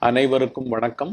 அனைவருக்கும் வணக்கம்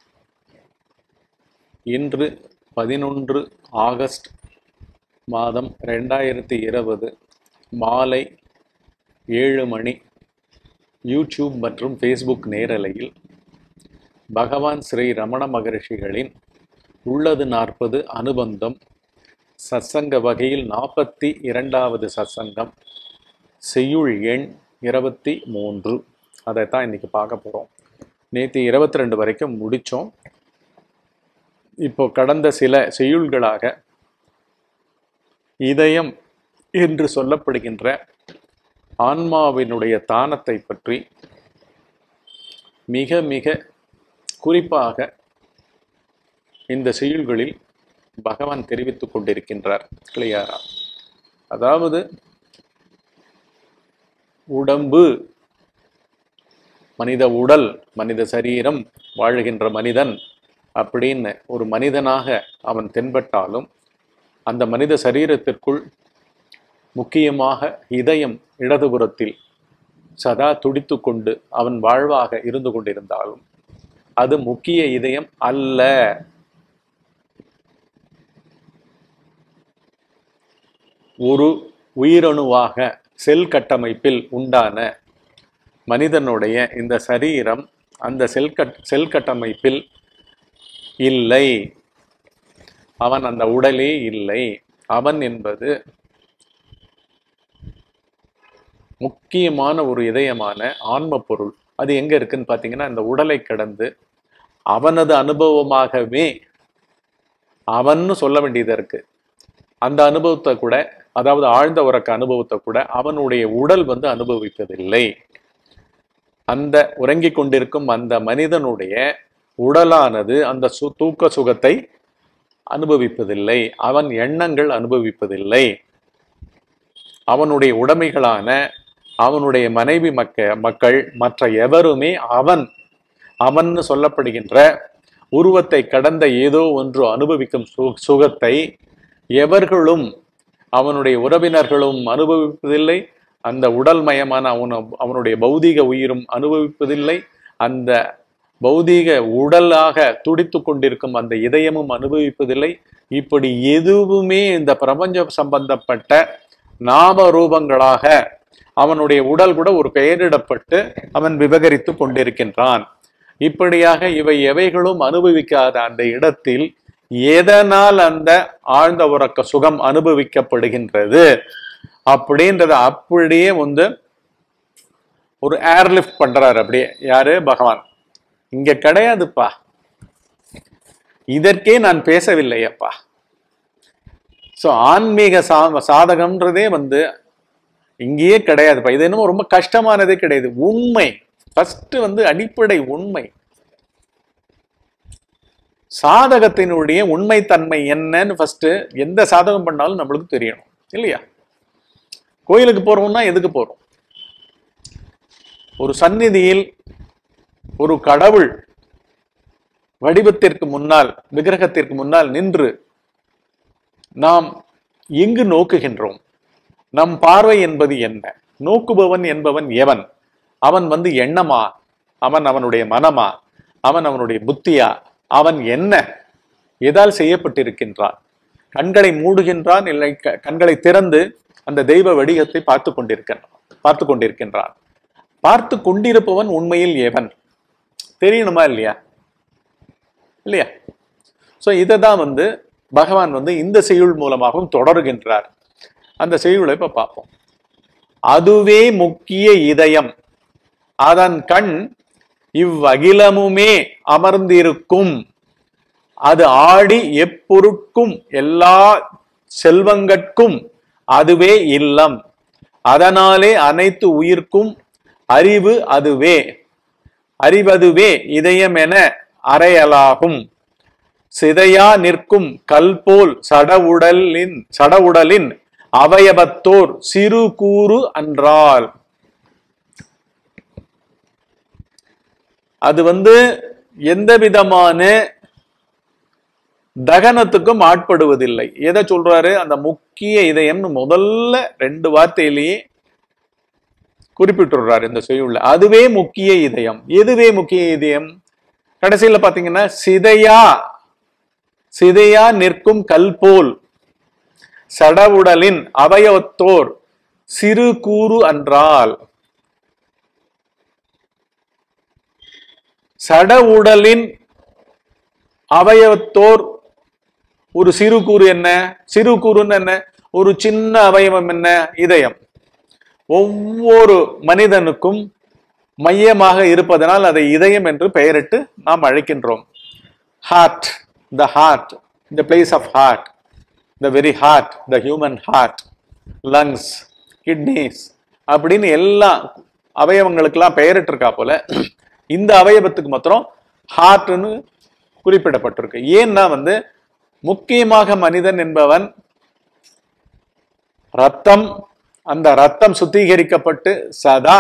இன்று பதினொன்று ஆகஸ்ட் மாதம் ரெண்டாயிரத்தி இருபது மாலை ஏழு மணி யூடியூப் மற்றும் ஃபேஸ்புக் நேரலையில் பகவான் ஸ்ரீ ரமண மகரிஷிகளின் உள்ளது நாற்பது அனுபந்தம் சத்சங்க வகையில் நாற்பத்தி இரண்டாவது சத்சங்கம் செய்யுள் எண் இருபத்தி மூன்று அதைத்தான் இன்னைக்கு பார்க்க போகிறோம் நேற்று இருபத்தி ரெண்டு வரைக்கும் முடித்தோம் இப்போ கடந்த சில செய்யுள்களாக இதயம் என்று சொல்லப்படுகின்ற ஆன்மாவினுடைய தானத்தை பற்றி மிக மிக குறிப்பாக இந்த செய்யுள்களில் பகவான் தெரிவித்துக் கொண்டிருக்கின்றார் கிளியாரா அதாவது உடம்பு மனித உடல் மனித சரீரம் வாழுகின்ற மனிதன் அப்படின்னு ஒரு மனிதனாக அவன் தென்பட்டாலும் அந்த மனித சரீரத்திற்குள் முக்கியமாக இதயம் இடதுபுறத்தில் சதா துடித்து கொண்டு அவன் வாழ்வாக இருந்து கொண்டிருந்தாலும் அது முக்கிய இதயம் அல்ல ஒரு உயிரணுவாக செல் கட்டமைப்பில் உண்டான மனிதனுடைய இந்த சரீரம் அந்த செல் கட் செல் கட்டமைப்பில் இல்லை அவன் அந்த உடலே இல்லை அவன் என்பது முக்கியமான ஒரு இதயமான ஆன்ம பொருள் அது எங்க இருக்குன்னு பார்த்தீங்கன்னா இந்த உடலை கடந்து அவனது அனுபவமாகவே அவன்னு சொல்ல வேண்டியது இருக்கு அந்த அனுபவத்தை கூட அதாவது ஆழ்ந்த உறக்க அனுபவத்தை கூட அவனுடைய உடல் வந்து அனுபவிப்பதில்லை அந்த உறங்கிக் கொண்டிருக்கும் அந்த மனிதனுடைய உடலானது அந்த சு தூக்க சுகத்தை அனுபவிப்பதில்லை அவன் எண்ணங்கள் அனுபவிப்பதில்லை அவனுடைய உடைமைகளான அவனுடைய மனைவி மக்க மக்கள் மற்ற எவருமே அவன் அவன்னு சொல்லப்படுகின்ற உருவத்தை கடந்த ஏதோ ஒன்று அனுபவிக்கும் சு சுகத்தை எவர்களும் அவனுடைய உறவினர்களும் அனுபவிப்பதில்லை அந்த உடல் மயமான அவன் அவனுடைய பௌதீக உயிரும் அனுபவிப்பதில்லை அந்த பௌதீக உடலாக துடித்து கொண்டிருக்கும் அந்த இதயமும் அனுபவிப்பதில்லை இப்படி எதுவுமே இந்த பிரபஞ்சம் சம்பந்தப்பட்ட நாம ரூபங்களாக அவனுடைய உடல் கூட ஒரு பெயரிடப்பட்டு அவன் விவகரித்து கொண்டிருக்கின்றான் இப்படியாக இவை எவைகளும் அனுபவிக்காத அந்த இடத்தில் எதனால் அந்த ஆழ்ந்த உறக்க சுகம் அனுபவிக்கப்படுகின்றது அப்படின்றத அப்படியே வந்து ஒரு ஏர்லிஃப்ட் பண்றாரு அப்படியே யாரு பகவான் இங்க கிடையாதுப்பா இதற்கே நான் பேசவில்லை அப்பா ஸோ ஆன்மீக சா சாதகம்ன்றதே வந்து இங்கேயே கிடையாதுப்பா இது என்னமோ ரொம்ப கஷ்டமானதே கிடையாது உண்மை ஃபர்ஸ்ட் வந்து அடிப்படை உண்மை சாதகத்தினுடைய உண்மைத்தன்மை என்னன்னு ஃபர்ஸ்ட் எந்த சாதகம் பண்ணாலும் நம்மளுக்கு தெரியணும் இல்லையா கோயிலுக்கு போறோம்னா எதுக்கு போறோம் ஒரு சந்நிதியில் ஒரு கடவுள் வடிவத்திற்கு முன்னால் விக்கிரகத்திற்கு முன்னால் நின்று நாம் எங்கு நோக்குகின்றோம் நம் பார்வை என்பது என்ன நோக்குபவன் என்பவன் எவன் அவன் வந்து எண்ணமா அவன் அவனுடைய மனமா அவன் அவனுடைய புத்தியா அவன் என்ன எதால் செய்யப்பட்டிருக்கின்றான் கண்களை மூடுகின்றான் இல்லை கண்களை திறந்து அந்த தெய்வ வடிவத்தை பார்த்து கொண்டிருக்கின்றான் பார்த்து கொண்டிருக்கின்றான் பார்த்து கொண்டிருப்பவன் உண்மையில் எவன் தெரியணுமா இல்லையா இல்லையா ஸோ இதை தான் வந்து பகவான் வந்து இந்த செய்யுள் மூலமாகவும் தொடருகின்றார் அந்த செய்யுளை இப்ப பார்ப்போம் அதுவே முக்கிய இதயம் அதன் கண் இவ்வகிலமுமே அமர்ந்திருக்கும் அது ஆடி எப்பொருட்கும் எல்லா செல்வங்கட்கும் அதுவே இல்லம் அதனாலே அனைத்து உயிர்க்கும் அறிவு அதுவே அறிவதுவே இதயம் என அறையலாகும் சிதையா நிற்கும் கல் போல் சடவுடலின் சடவுடலின் அவயவத்தோர் சிறு கூறு அன்றால் அது வந்து எந்த விதமான தகனத்துக்கும் ஆட்படுவதில்லை எதை சொல்றாரு அந்த முக்கிய இதயம்னு முதல்ல ரெண்டு வார்த்தையிலேயே குறிப்பிட்டுறார் இந்த செய்யுள்ள அதுவே முக்கிய இதயம் எதுவே முக்கிய இதயம் கடைசியில பாத்தீங்கன்னா சிதையா சிதையா நிற்கும் கல் போல் சடவுடலின் அவயவத்தோர் சிறு கூறு அன்றால் சட உடலின் அவயவத்தோர் ஒரு சிறு கூறு என்ன சிறு கூறுன்னு என்ன ஒரு சின்ன அவயவம் என்ன இதயம் ஒவ்வொரு மனிதனுக்கும் மையமாக இருப்பதனால் அதை இதயம் என்று பெயரிட்டு நாம் அழைக்கின்றோம் heart the heart the place of heart the very heart the human heart lungs kidneys அப்படின்னு எல்லா அவயவங்களுக்கெல்லாம் பெயரிட்டிருக்கா போல இந்த அவயவத்துக்கு மாத்திரம் ஹார்ட்னு குறிப்பிடப்பட்டிருக்கு ஏன்னா வந்து முக்கியமாக மனிதன் என்பவன் ரத்தம் அந்த ரத்தம் சுத்திகரிக்கப்பட்டு சதா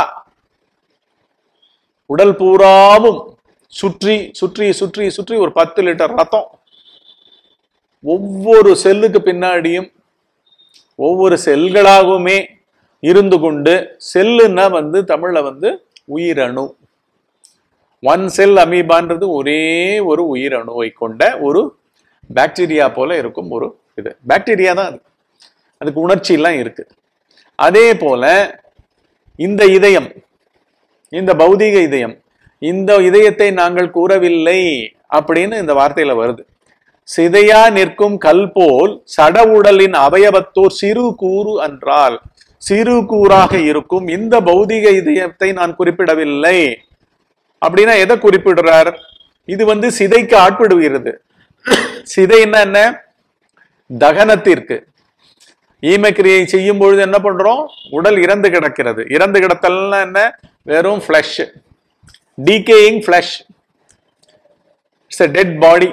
உடல் பூராவும் சுற்றி சுற்றி சுற்றி சுற்றி ஒரு பத்து லிட்டர் ரத்தம் ஒவ்வொரு செல்லுக்கு பின்னாடியும் ஒவ்வொரு செல்களாகவுமே இருந்து கொண்டு செல்லுன்னா வந்து தமிழ்ல வந்து உயிரணு ஒன் செல் அமீபான்றது ஒரே ஒரு உயிரணுவை கொண்ட ஒரு பாக்டீரியா போல இருக்கும் ஒரு இது பாக்டீரியா தான் அது அதுக்கு உணர்ச்சி எல்லாம் இருக்கு அதே போல இந்த இதயம் இந்த பௌதீக இதயம் இந்த இதயத்தை நாங்கள் கூறவில்லை அப்படின்னு இந்த வார்த்தையில வருது சிதையா நிற்கும் கல் போல் சட உடலின் அவயவத்தோர் சிறு கூறு அன்றால் சிறு கூறாக இருக்கும் இந்த பௌதிக இதயத்தை நான் குறிப்பிடவில்லை அப்படின்னா எதை குறிப்பிடுறார் இது வந்து சிதைக்கு ஆட்படுகிறது சிதைன்னா என்ன தகனத்திற்கு ஈமக்கிரியை செய்யும் பொழுது என்ன பண்றோம் உடல் இறந்து கிடக்கிறது இறந்து கிடத்தல்னா என்ன வெறும் flesh decaying flesh it's a dead body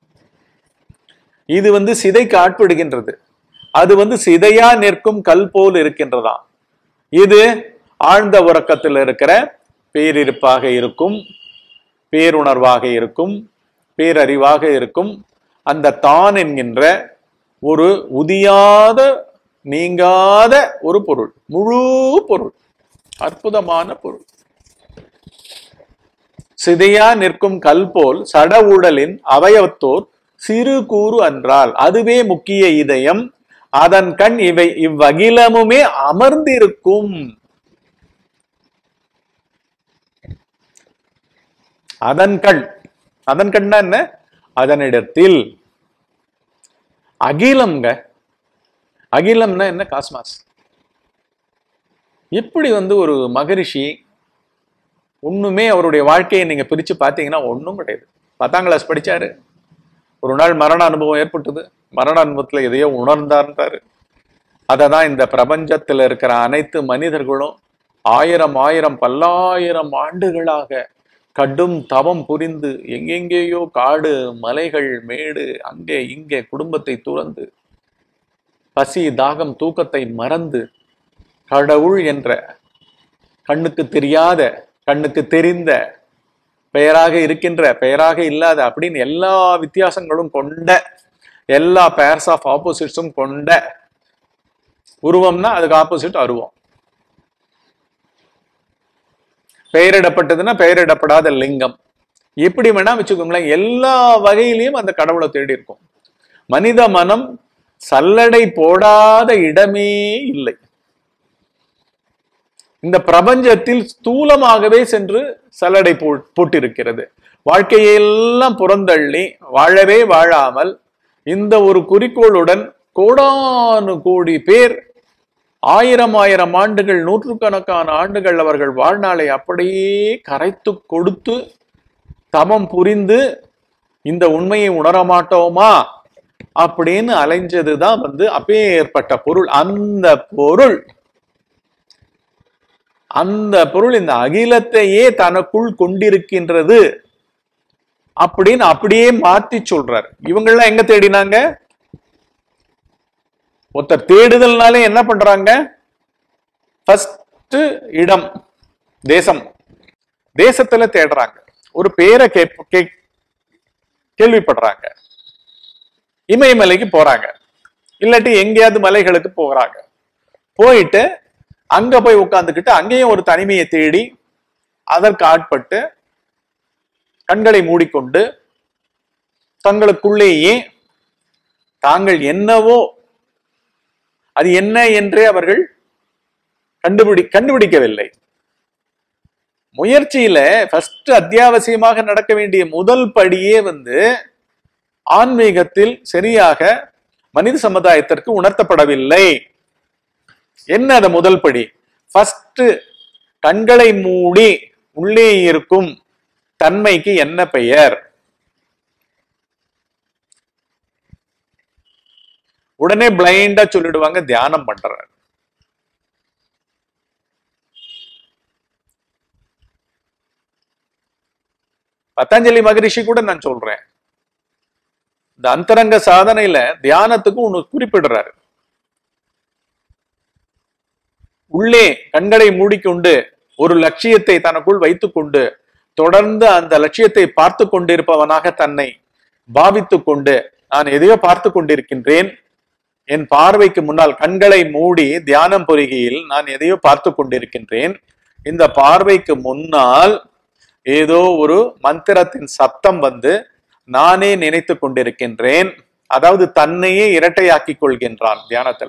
இது வந்து சிதைக்கு ஆட்படுகின்றது அது வந்து சிதையா நிற்கும் கல் போல் இருக்கின்றதா இது ஆழ்ந்த உறக்கத்தில் இருக்கிற பேரிருப்பாக இருக்கும் பேருணர்வாக இருக்கும் பேரறிவாக இருக்கும் அந்த தான் என்கின்ற ஒரு உதியாத நீங்காத ஒரு பொருள் முழு பொருள் அற்புதமான பொருள் சிதையா நிற்கும் கல் போல் சட உடலின் அவயவத்தோர் சிறு கூறு அன்றால் அதுவே முக்கிய இதயம் அதன் கண் இவை இவ்வகிலமுமே அமர்ந்திருக்கும் அதன் கண் அதன் கண்ணா என்ன அதனிடத்தில் அகிலம்ங்க அகிலம்னா என்ன காஸ்மாஸ் எப்படி வந்து ஒரு மகரிஷி ஒண்ணுமே அவருடைய வாழ்க்கையை நீங்க பிரிச்சு பார்த்தீங்கன்னா ஒண்ணும் கிடையாது பத்தாம் கிளாஸ் படிச்சாரு ஒரு நாள் மரண அனுபவம் ஏற்பட்டது மரண அனுபவத்துல எதையோ உணர்ந்தார்ன்றாரு அதை தான் இந்த பிரபஞ்சத்துல இருக்கிற அனைத்து மனிதர்களும் ஆயிரம் ஆயிரம் பல்லாயிரம் ஆண்டுகளாக கடும் தவம் புரிந்து எங்கெங்கேயோ காடு மலைகள் மேடு அங்கே இங்கே குடும்பத்தை துறந்து பசி தாகம் தூக்கத்தை மறந்து கடவுள் என்ற கண்ணுக்கு தெரியாத கண்ணுக்கு தெரிந்த பெயராக இருக்கின்ற பெயராக இல்லாத அப்படின்னு எல்லா வித்தியாசங்களும் கொண்ட எல்லா பேர்ஸ் ஆஃப் ஆப்போசிட்ஸும் கொண்ட உருவம்னா அதுக்கு ஆப்போசிட் அருவம் பெயரிடப்பட்டதுன்னா பெயரிடப்படாத லிங்கம் எப்படி வேணா வச்சுக்கோங்களேன் எல்லா வகையிலையும் அந்த கடவுளை தேடி இருக்கும் மனித மனம் சல்லடை போடாத இடமே இல்லை இந்த பிரபஞ்சத்தில் ஸ்தூலமாகவே சென்று சல்லடை போ போட்டிருக்கிறது வாழ்க்கையெல்லாம் புறந்தள்ளி வாழவே வாழாமல் இந்த ஒரு குறிக்கோளுடன் கோடானு கோடி பேர் ஆயிரம் ஆயிரம் ஆண்டுகள் நூற்றுக்கணக்கான ஆண்டுகள் அவர்கள் வாழ்நாளை அப்படியே கரைத்து கொடுத்து தமம் புரிந்து இந்த உண்மையை உணர மாட்டோமா அப்படின்னு அலைஞ்சதுதான் வந்து அப்பேற்பட்ட பொருள் அந்த பொருள் அந்த பொருள் இந்த அகிலத்தையே தனக்குள் கொண்டிருக்கின்றது அப்படின்னு அப்படியே மாத்தி சொல்றாரு இவங்கெல்லாம் எங்க தேடினாங்க ஒருத்தர் தேடுதல்னாலே என்ன பண்றாங்க ஃபர்ஸ்ட் இடம் தேசம் தேசத்துல தேடுறாங்க ஒரு பேரை கே கே- கேள்விப்படுறாங்க இமயமலைக்கு போறாங்க இல்லாட்டி எங்கேயாவது மலைகளுக்கு போகிறாங்க போயிட்டு அங்க போய் உட்கார்ந்துக்கிட்டு அங்கேயும் ஒரு தனிமையை தேடி அதற்கு ஆட்பட்டு கண்களை மூடிக்கொண்டு தங்களுக்குள்ளேயே தாங்கள் என்னவோ அது என்ன என்றே அவர்கள் கண்டுபிடி கண்டுபிடிக்கவில்லை முயற்சியில ஃபர்ஸ்ட் அத்தியாவசியமாக நடக்க வேண்டிய முதல் படியே வந்து ஆன்மீகத்தில் சரியாக மனித சமுதாயத்திற்கு உணர்த்தப்படவில்லை என்ன அந்த முதல் படி ஃபர்ஸ்ட் கண்களை மூடி உள்ளே இருக்கும் தன்மைக்கு என்ன பெயர் உடனே பிளைண்டா சொல்லிடுவாங்க தியானம் பண்றாரு பதஞ்சலி மகரிஷி கூட நான் சொல்றேன் இந்த அந்தரங்க சாதனையில தியானத்துக்கு ஒண்ணு குறிப்பிடுறாரு உள்ளே கண்களை மூடிக்கொண்டு ஒரு லட்சியத்தை தனக்குள் வைத்துக்கொண்டு தொடர்ந்து அந்த லட்சியத்தை பார்த்து கொண்டிருப்பவனாக தன்னை பாவித்துக் கொண்டு நான் எதையோ பார்த்து கொண்டிருக்கின்றேன் என் பார்வைக்கு முன்னால் கண்களை மூடி தியானம் புரிகையில் நான் எதையோ பார்த்து கொண்டிருக்கின்றேன் இந்த பார்வைக்கு முன்னால் ஏதோ ஒரு மந்திரத்தின் சத்தம் வந்து நானே நினைத்து கொண்டிருக்கின்றேன் அதாவது தன்னையே இரட்டையாக்கிக் கொள்கின்றான் தியானத்துல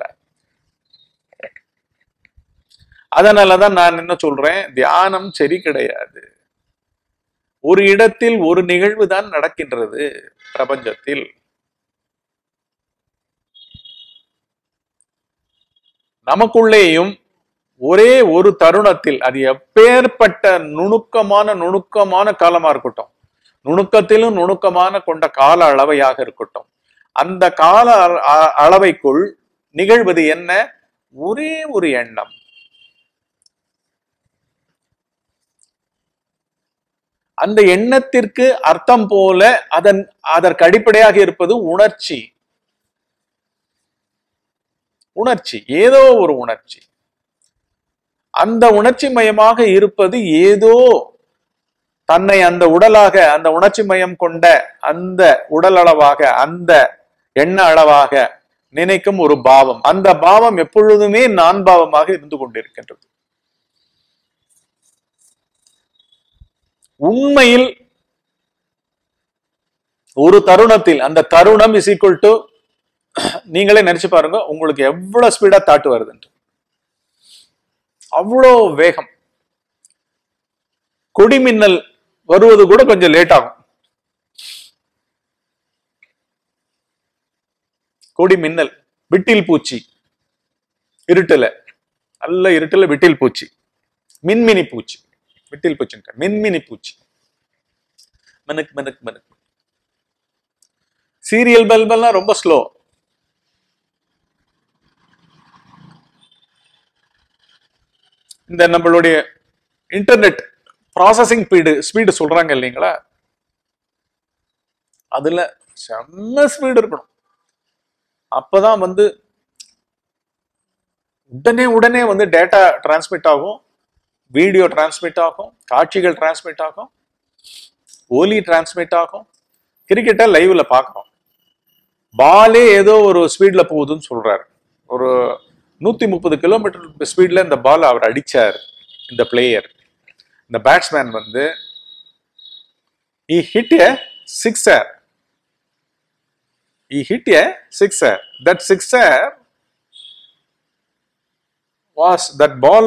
அதனாலதான் நான் என்ன சொல்றேன் தியானம் சரி கிடையாது ஒரு இடத்தில் ஒரு நிகழ்வு தான் நடக்கின்றது பிரபஞ்சத்தில் நமக்குள்ளேயும் ஒரே ஒரு தருணத்தில் அது எப்பேற்பட்ட நுணுக்கமான நுணுக்கமான காலமா இருக்கட்டும் நுணுக்கத்திலும் நுணுக்கமான கொண்ட கால அளவையாக இருக்கட்டும் அந்த கால அள- அ- அளவைக்குள் நிகழ்வது என்ன ஒரே ஒரு எண்ணம் அந்த எண்ணத்திற்கு அர்த்தம் போல அதன் அதற்கு அடிப்படையாக இருப்பது உணர்ச்சி உணர்ச்சி ஏதோ ஒரு உணர்ச்சி அந்த உணர்ச்சி மயமாக இருப்பது ஏதோ தன்னை அந்த உடலாக அந்த உணர்ச்சி மயம் கொண்ட அந்த உடல் அளவாக அந்த எண்ண அளவாக நினைக்கும் ஒரு பாவம் அந்த பாவம் எப்பொழுதுமே நான் பாவமாக இருந்து கொண்டிருக்கின்றது உண்மையில் ஒரு தருணத்தில் அந்த தருணம் இஸ் ஈக்குவல் டு நீங்களே நினைச்சு பாருங்க உங்களுக்கு எவ்வளவு ஸ்பீடா தாட்டு வருதுன்ட்டு அவ்வளோ வேகம் கொடி மின்னல் வருவது கூட கொஞ்சம் லேட் ஆகும் கொடி மின்னல் விட்டில் பூச்சி இருட்டுல நல்ல இருட்டுல விட்டில் பூச்சி மின்மினி பூச்சி விட்டில் பூச்சின்ற மின்மினி பூச்சி மினுக் மினுக் மினுக் சீரியல் பல்பெல்லாம் ரொம்ப ஸ்லோ இந்த நம்மளுடைய இன்டர்நெட் ப்ராசஸிங் ஸ்பீடு ஸ்பீடு சொல்றாங்க இல்லைங்களா அதுல செம்ம ஸ்பீடு இருக்கணும் அப்பதான் வந்து உடனே உடனே வந்து டேட்டா டிரான்ஸ்மிட் ஆகும் வீடியோ டிரான்ஸ்மிட் ஆகும் காட்சிகள் டிரான்ஸ்மிட் ஆகும் ஒலி டிரான்ஸ்மிட் ஆகும் கிரிக்கெட்டை லைவ்ல பார்க்கறோம் பாலே ஏதோ ஒரு ஸ்பீட்ல போகுதுன்னு சொல்றாரு ஒரு நூத்தி முப்பது கிலோமீட்டர் ஸ்பீட்ல இந்த பால் அவர் அடிச்சார் இந்த பிளேயர் இந்த பேட்ஸ்மேன் வந்து he hit a sixer he hit a sixer that sixer was that ball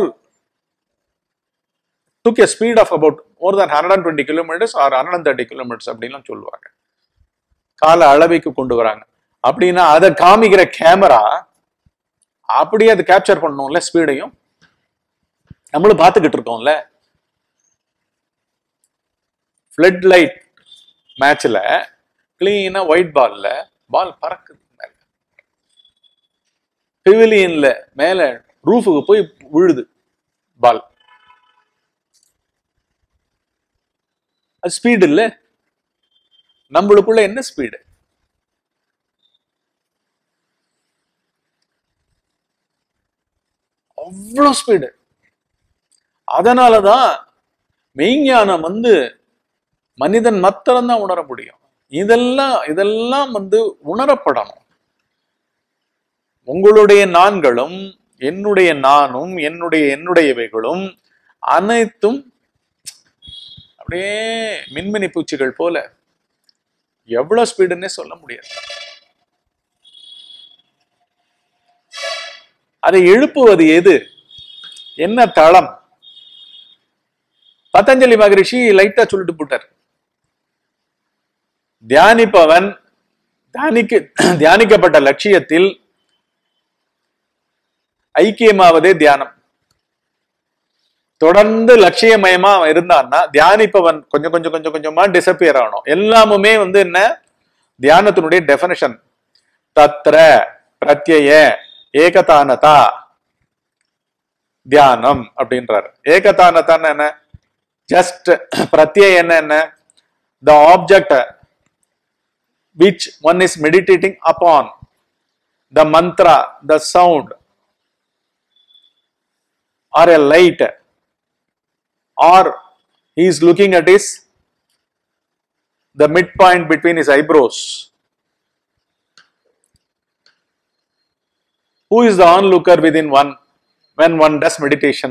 took a speed of about more than 120 kilometers or 130 kilometers அப்படின்லாம் சொல்லுவாங்க கால அளவைக்கு கொண்டு வராங்க அப்படின்னா அதை காமிக்கிற கேமரா அப்படியே அது கேப்சர் பண்ணணும்ல ஸ்பீடையும் நம்மளும் பார்த்துக்கிட்டு இருக்கோம்ல ஃப்ளட் லைட் மேட்ச்ல கிளீனா ஒயிட் பால்ல பால் பறக்குது மேல பிவிலியன்ல மேல ரூஃபுக்கு போய் விழுது பால் அது ஸ்பீடு இல்ல நம்மளுக்குள்ள என்ன ஸ்பீடு அவ்வளோ ஸ்பீடு அதனாலதான் மெய்ஞானம் வந்து மனிதன் மாத்திரம்தான் உணர முடியும் இதெல்லாம் இதெல்லாம் வந்து உணரப்படணும் உங்களுடைய நான்களும் என்னுடைய நானும் என்னுடைய என்னுடையவைகளும் அனைத்தும் அப்படியே மின்மினி பூச்சிகள் போல எவ்வளவு ஸ்பீடுன்னே சொல்ல முடியாது அதை எழுப்புவது எது என்ன தளம் பதஞ்சலி மகரிஷி லைட்டா சொல்லிட்டு போட்டார் தியானிப்பவன் தியானிக்க தியானிக்கப்பட்ட லட்சியத்தில் ஐக்கியமாவதே தியானம் தொடர்ந்து லட்சியமயமா அவன் இருந்தான்னா தியானிப்பவன் கொஞ்சம் கொஞ்சம் கொஞ்சம் கொஞ்சமா டிசப்பியர் ஆகணும் எல்லாமுமே வந்து என்ன தியானத்தினுடைய டெபனிஷன் தத்ர பிரத்யய ஏகதானதா தியானம் அப்படின்றாரு ஏகதானதான்னு என்ன ஜஸ்ட் பிரத்யய என்ன என்ன the object which one is meditating upon the mantra the sound or a light or he is looking at his the midpoint between his eyebrows who is the onlooker within one when one does meditation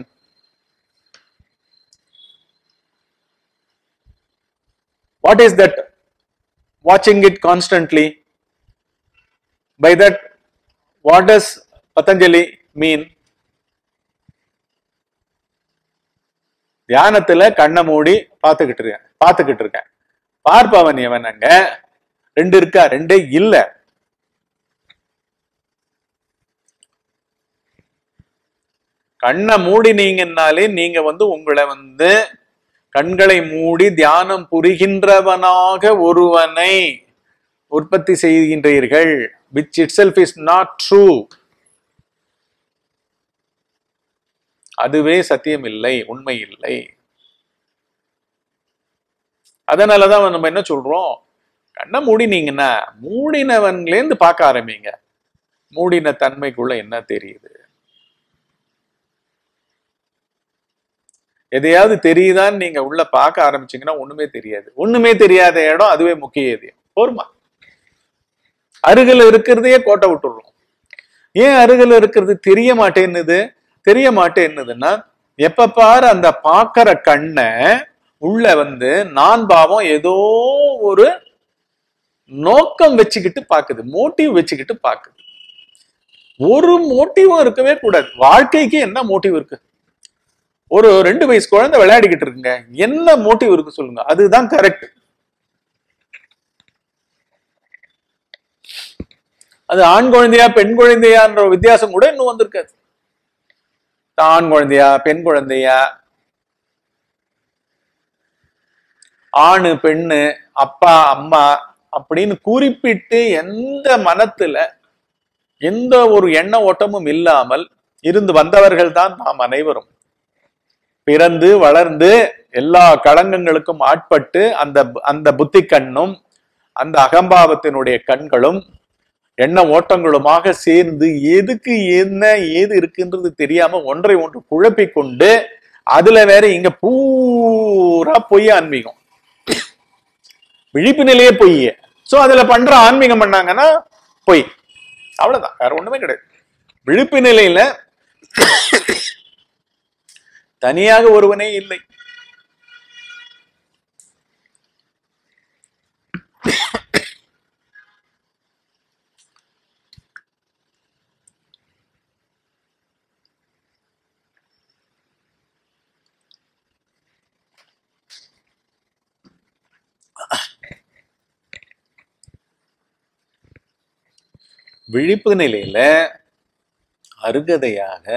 what is that watching it constantly by that what does patanjali mean தியானத்துல கண்ணை மூடி பார்த்துக்கிட்டு இருக்கேன் பார்த்துக்கிட்டு இருக்கேன் பார்ப்பவன் எவனங்க ரெண்டு இருக்கா ரெண்டே இல்ல கண்ணை மூடினீங்கன்னாலே நீங்க வந்து உங்களை வந்து கண்களை மூடி தியானம் புரிகின்றவனாக ஒருவனை உற்பத்தி செய்கின்றீர்கள் which itself is not true அதுவே சத்தியம் இல்லை உண்மை இல்லை அதனாலதான் நம்ம என்ன சொல்றோம் கண்ணை மூடினீங்கன்னா மூடினவன்லேருந்து பார்க்க ஆரம்பிங்க மூடின தன்மைக்குள்ள என்ன தெரியுது எதையாவது தெரியுதான்னு நீங்க உள்ள பார்க்க ஆரம்பிச்சீங்கன்னா ஒண்ணுமே தெரியாது ஒண்ணுமே தெரியாத இடம் அதுவே முக்கிய எதியம் போருமா அருகில் இருக்கிறதையே கோட்டை விட்டுடுறோம் ஏன் அருகில் இருக்கிறது தெரிய மாட்டேன்னுது தெரிய மாட்டேன்னுதுன்னா எப்ப பாரு அந்த பாக்குற கண்ணை உள்ள வந்து நான் பாவம் ஏதோ ஒரு நோக்கம் வச்சுக்கிட்டு பாக்குது மோட்டிவ் வச்சுக்கிட்டு பாக்குது ஒரு மோட்டிவும் இருக்கவே கூடாது வாழ்க்கைக்கு என்ன மோட்டிவ் இருக்கு ஒரு ரெண்டு வயசு குழந்தை விளையாடிக்கிட்டு இருக்குங்க என்ன மோட்டிவ் இருக்கு சொல்லுங்க அதுதான் கரெக்ட் அது ஆண் குழந்தையா பெண் குழந்தையான்ற வித்தியாசம் கூட இன்னும் வந்திருக்காது ஆண் குழந்தையா பெண் குழந்தையா ஆணு பெண்ணு அப்பா அம்மா அப்படின்னு குறிப்பிட்டு எந்த மனத்துல எந்த ஒரு எண்ண ஓட்டமும் இல்லாமல் இருந்து வந்தவர்கள் தான் நாம் அனைவரும் பிறந்து வளர்ந்து எல்லா களங்கங்களுக்கும் ஆட்பட்டு அந்த அந்த புத்தி கண்ணும் அந்த அகம்பாவத்தினுடைய கண்களும் எண்ண ஓட்டங்களுமாக சேர்ந்து எதுக்கு என்ன ஏது இருக்குன்றது தெரியாம ஒன்றை ஒன்று குழப்பிக் கொண்டு அதுல வேற இங்க பூரா பொய் ஆன்மீகம் விழிப்பு நிலையே பொய் சோ அதுல பண்ற ஆன்மீகம் பண்ணாங்கன்னா பொய் அவ்வளவுதான் வேற ஒண்ணுமே கிடையாது விழிப்பு நிலையில தனியாக ஒருவனே இல்லை விழிப்பு நிலையில அருகதையாக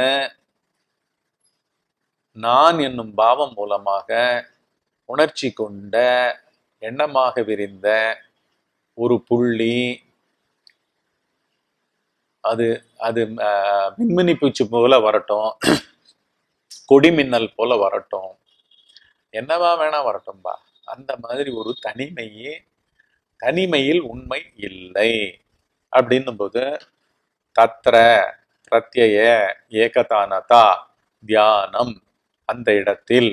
நான் என்னும் பாவம் மூலமாக உணர்ச்சி கொண்ட எண்ணமாக விரிந்த ஒரு புள்ளி அது அது ஆஹ், மின்மினி பூச்சி போல வரட்டும் கொடி மின்னல் போல வரட்டும் என்னவா வேணா வரட்டும்பா அந்த மாதிரி ஒரு தனிமையே தனிமையில் உண்மை இல்லை அப்படின்னும் போது தத்ர பிரத்யய ஏகதானதா தியானம் அந்த இடத்தில்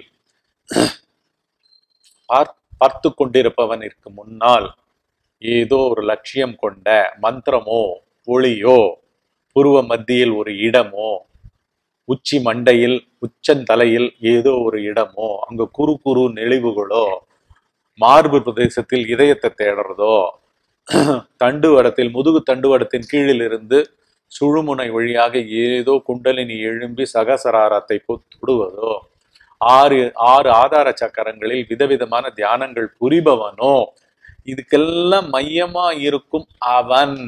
பார்- பார்த்து கொண்டிருப்பவனிற்கு முன்னால் ஏதோ ஒரு லட்சியம் கொண்ட மந்திரமோ ஒளியோ புருவ மத்தியில் ஒரு இடமோ உச்சி மண்டையில் உச்சந்தலையில் ஏதோ ஒரு இடமோ அங்க குறு குறு நெளிவுகளோ மார்பு பிரதேசத்தில் இதயத்தை தேடுறதோ தண்டுவடத்தில் முதுகு தண்டுவடத்தின் கீழில் இருந்து சுழுமுனை வழியாக ஏதோ குண்டலினி எழும்பி சகசராரத்தை தொடுவதோ ஆறு ஆறு ஆதார சக்கரங்களில் விதவிதமான தியானங்கள் புரிபவனோ இதுக்கெல்லாம் மையமா இருக்கும் அவன்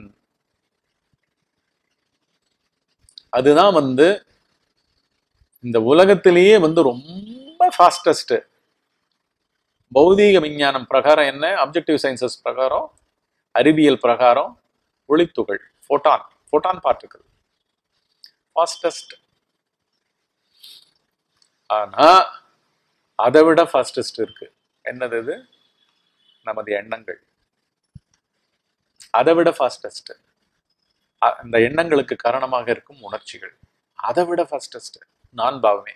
அதுதான் வந்து இந்த உலகத்திலேயே வந்து ரொம்ப ஃபாஸ்டஸ்ட் பௌதீக விஞ்ஞானம் பிரகாரம் என்ன அப்ஜெக்டிவ் சயின்சஸ் பிரகாரம் அறிவியல் பிரகாரம் ஒளித்துகள் ஃபோட்டான் ஃபோட்டான் பார்ட்டிக்கல் ஃபாஸ்டஸ்ட் ஆனா அதை விட ஃபாஸ்டஸ்ட் இருக்கு என்னது இது நமது எண்ணங்கள் அதை விட ஃபாஸ்டஸ்ட் அந்த எண்ணங்களுக்கு காரணமாக இருக்கும் உணர்ச்சிகள் அதை விட ஃபாஸ்டஸ்ட் நான் பாவமே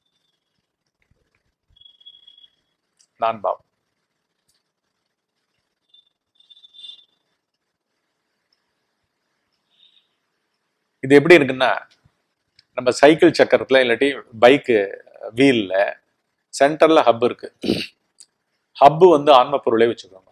நான் பாவம் இது எப்படி இருக்குன்னா நம்ம சைக்கிள் சக்கரத்துல இல்லாட்டி பைக்கு வீல்ல சென்டர்ல ஹப் இருக்கு ஹப்பு வந்து ஆன்ம பொருளே வச்சுக்கோங்க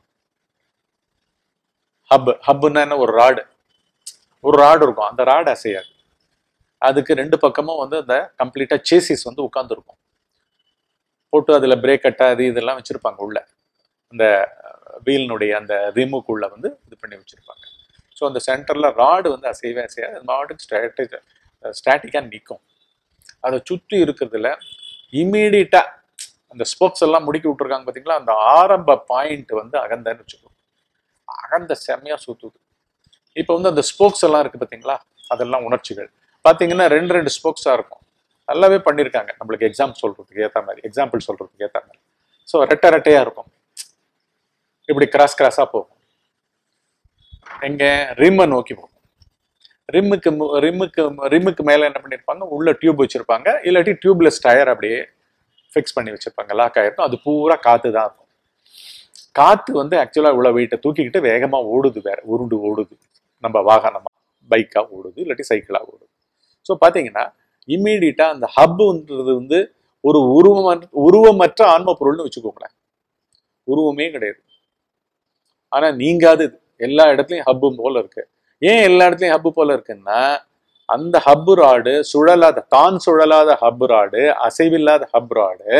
ஹப் ஹப்புன்னா என்ன ஒரு ராடு ஒரு ராடு இருக்கும் அந்த ராடு அசையாது அதுக்கு ரெண்டு பக்கமும் வந்து அந்த கம்ப்ளீட்டா சேசிஸ் வந்து உட்காந்துருக்கும் போட்டு அதுல பிரேக் கட்டா அது இதெல்லாம் வச்சிருப்பாங்க உள்ள அந்த வீலினுடைய அந்த ரிமுக்குள்ள வந்து இது பண்ணி வச்சிருப்பாங்க ஸோ அந்த சென்டர்ல ராடு வந்து அசைவே அசையாது அது மாட்டுக்கு ஸ்டாட்டிக் ஸ்டாட்டிக்காக நிற்கும் அதை சுற்றி இருக்கிறதுல இமீடியட்டா அந்த ஸ்போக்ஸ் எல்லாம் முடுக்கி விட்டுருக்காங்க பார்த்தீங்களா அந்த ஆரம்ப பாயிண்ட் வந்து அகந்தன்னு வச்சுக்கோங்க அகந்த செம்மையா சுத்துது இப்போ வந்து அந்த ஸ்போக்ஸ் எல்லாம் இருக்கு பார்த்தீங்களா அதெல்லாம் உணர்ச்சிகள் பார்த்தீங்கன்னா ரெண்டு ரெண்டு ஸ்போக்ஸாக இருக்கும் நல்லாவே பண்ணியிருக்காங்க நம்மளுக்கு எக்ஸாம் சொல்றதுக்கு ஏற்ற மாதிரி எக்ஸாம்பிள் சொல்றதுக்கு ஏற்ற மாதிரி ஸோ ரெட்டை ரெட்டையா இருக்கும் இப்படி கிராஸ் கிராஸாக போகும் எங்க ரிம்மை நோக்கி போகும் ரிம்முக்கு மு- ரிம்முக்கு ரிம்முக்கு மேலே என்ன பண்ணியிருப்பாங்க உள்ள டியூப் வச்சிருப்பாங்க இல்லாட்டி டியூப்லெஸ் டயர் அப்படியே ஃபிக்ஸ் பண்ணி வச்சிருப்பாங்க லாக் ஆயிருக்கும் அது பூரா காத்து தான் இருக்கும் காத்து வந்து ஆக்சுவலாக இவ்வளோ வெயிட்டை தூக்கிக்கிட்டு வேகமாக ஓடுது வேற உருண்டு ஓடுது நம்ம வாகனமா பைக்காக ஓடுது இல்லாட்டி சைக்கிளாக ஓடுது ஸோ பார்த்தீங்கன்னா இம்மீடியட்டாக அந்த ஹப்புன்றது வந்து ஒரு உருவம் உருவமற்ற ஆன்ம பொருள்னு வச்சுக்கோங்களேன் உருவமே கிடையாது ஆனா நீங்காது இது. எல்லா இடத்துலயும் ஹப்பு போல இருக்கு ஏன் எல்லா இடத்துலயும் ஹப்பு போல இருக்குன்னா அந்த ஹப்பு ராடு சுழலாத தான் சுழலாத ஹப்பு ராடு அசைவில்லாத ஹப் ராடு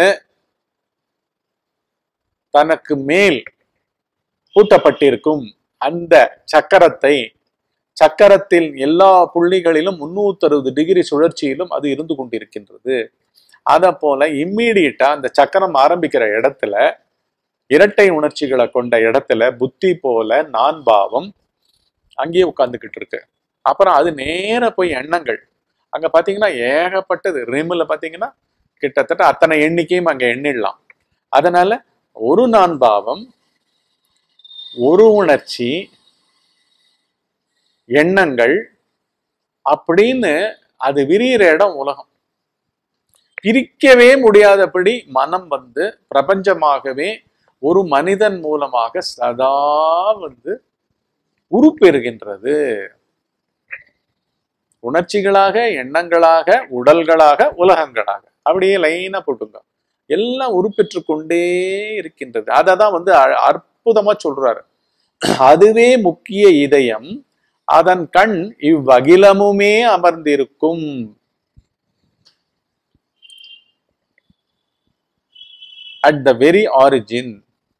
தனக்கு மேல் பூட்டப்பட்டிருக்கும் அந்த சக்கரத்தை சக்கரத்தில் எல்லா புள்ளிகளிலும் முன்னூத்தி அறுபது டிகிரி சுழற்சியிலும் அது இருந்து கொண்டிருக்கின்றது அத போல இம்மீடியட்டா அந்த சக்கரம் ஆரம்பிக்கிற இடத்துல இரட்டை உணர்ச்சிகளை கொண்ட இடத்துல புத்தி போல நான் பாவம் அங்கேயே உட்கார்ந்துகிட்டு இருக்கு அப்புறம் அது நேர போய் எண்ணங்கள் அங்க பாத்தீங்கன்னா ஏகப்பட்டது ரிம்ல பாத்தீங்கன்னா கிட்டத்தட்ட அத்தனை எண்ணிக்கையும் அங்க எண்ணிடலாம் அதனால ஒரு நான் பாவம் ஒரு உணர்ச்சி எண்ணங்கள் அப்படின்னு அது விரிகிற இடம் உலகம் பிரிக்கவே முடியாதபடி மனம் வந்து பிரபஞ்சமாகவே ஒரு மனிதன் மூலமாக சதா வந்து உருப்பெறுகின்றது உணர்ச்சிகளாக எண்ணங்களாக உடல்களாக உலகங்களாக அப்படியே லைனா போட்டுங்க எல்லாம் உருப்பெற்று கொண்டே இருக்கின்றது அதை தான் வந்து அ- அற்புதமா சொல்றாரு அதுவே முக்கிய இதயம் அதன் கண் இவ்வகிலமுமே அமர்ந்திருக்கும் அட் த வெரி ஆரிஜின்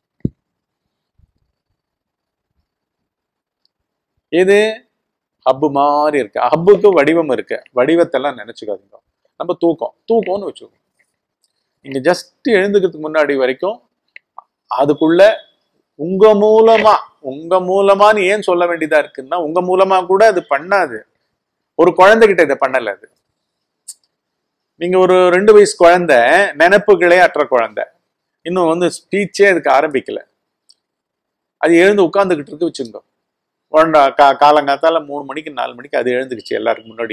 இது ஹப்பு மாதிரி இருக்கு ஹப்புக்கு வடிவம் இருக்கு வடிவத்தெல்லாம் நினைச்சுக்காதீங்க நம்ம தூக்கம் தூக்கம்னு வச்சுக்கோங்க நீங்க ஜஸ்ட் எழுந்துக்கிறதுக்கு முன்னாடி வரைக்கும் அதுக்குள்ள உங்க மூலமா உங்க மூலமான்னு ஏன் சொல்ல வேண்டியதா இருக்குன்னா உங்க மூலமா கூட அது பண்ணாது ஒரு குழந்தைகிட்ட இதை பண்ணல அது நீங்க ஒரு ரெண்டு வயசு குழந்தை நினைப்புகளே அற்ற குழந்தை இன்னும் வந்து ஸ்பீச்சே அதுக்கு ஆரம்பிக்கல அது எழுந்து உட்கார்ந்துகிட்டு இருக்கு வச்சுங்க உடனே கா காலங்காத்தால மூணு மணிக்கு நாலு மணிக்கு அது எழுந்துக்குச்சு எல்லாருக்கும் முன்னாடி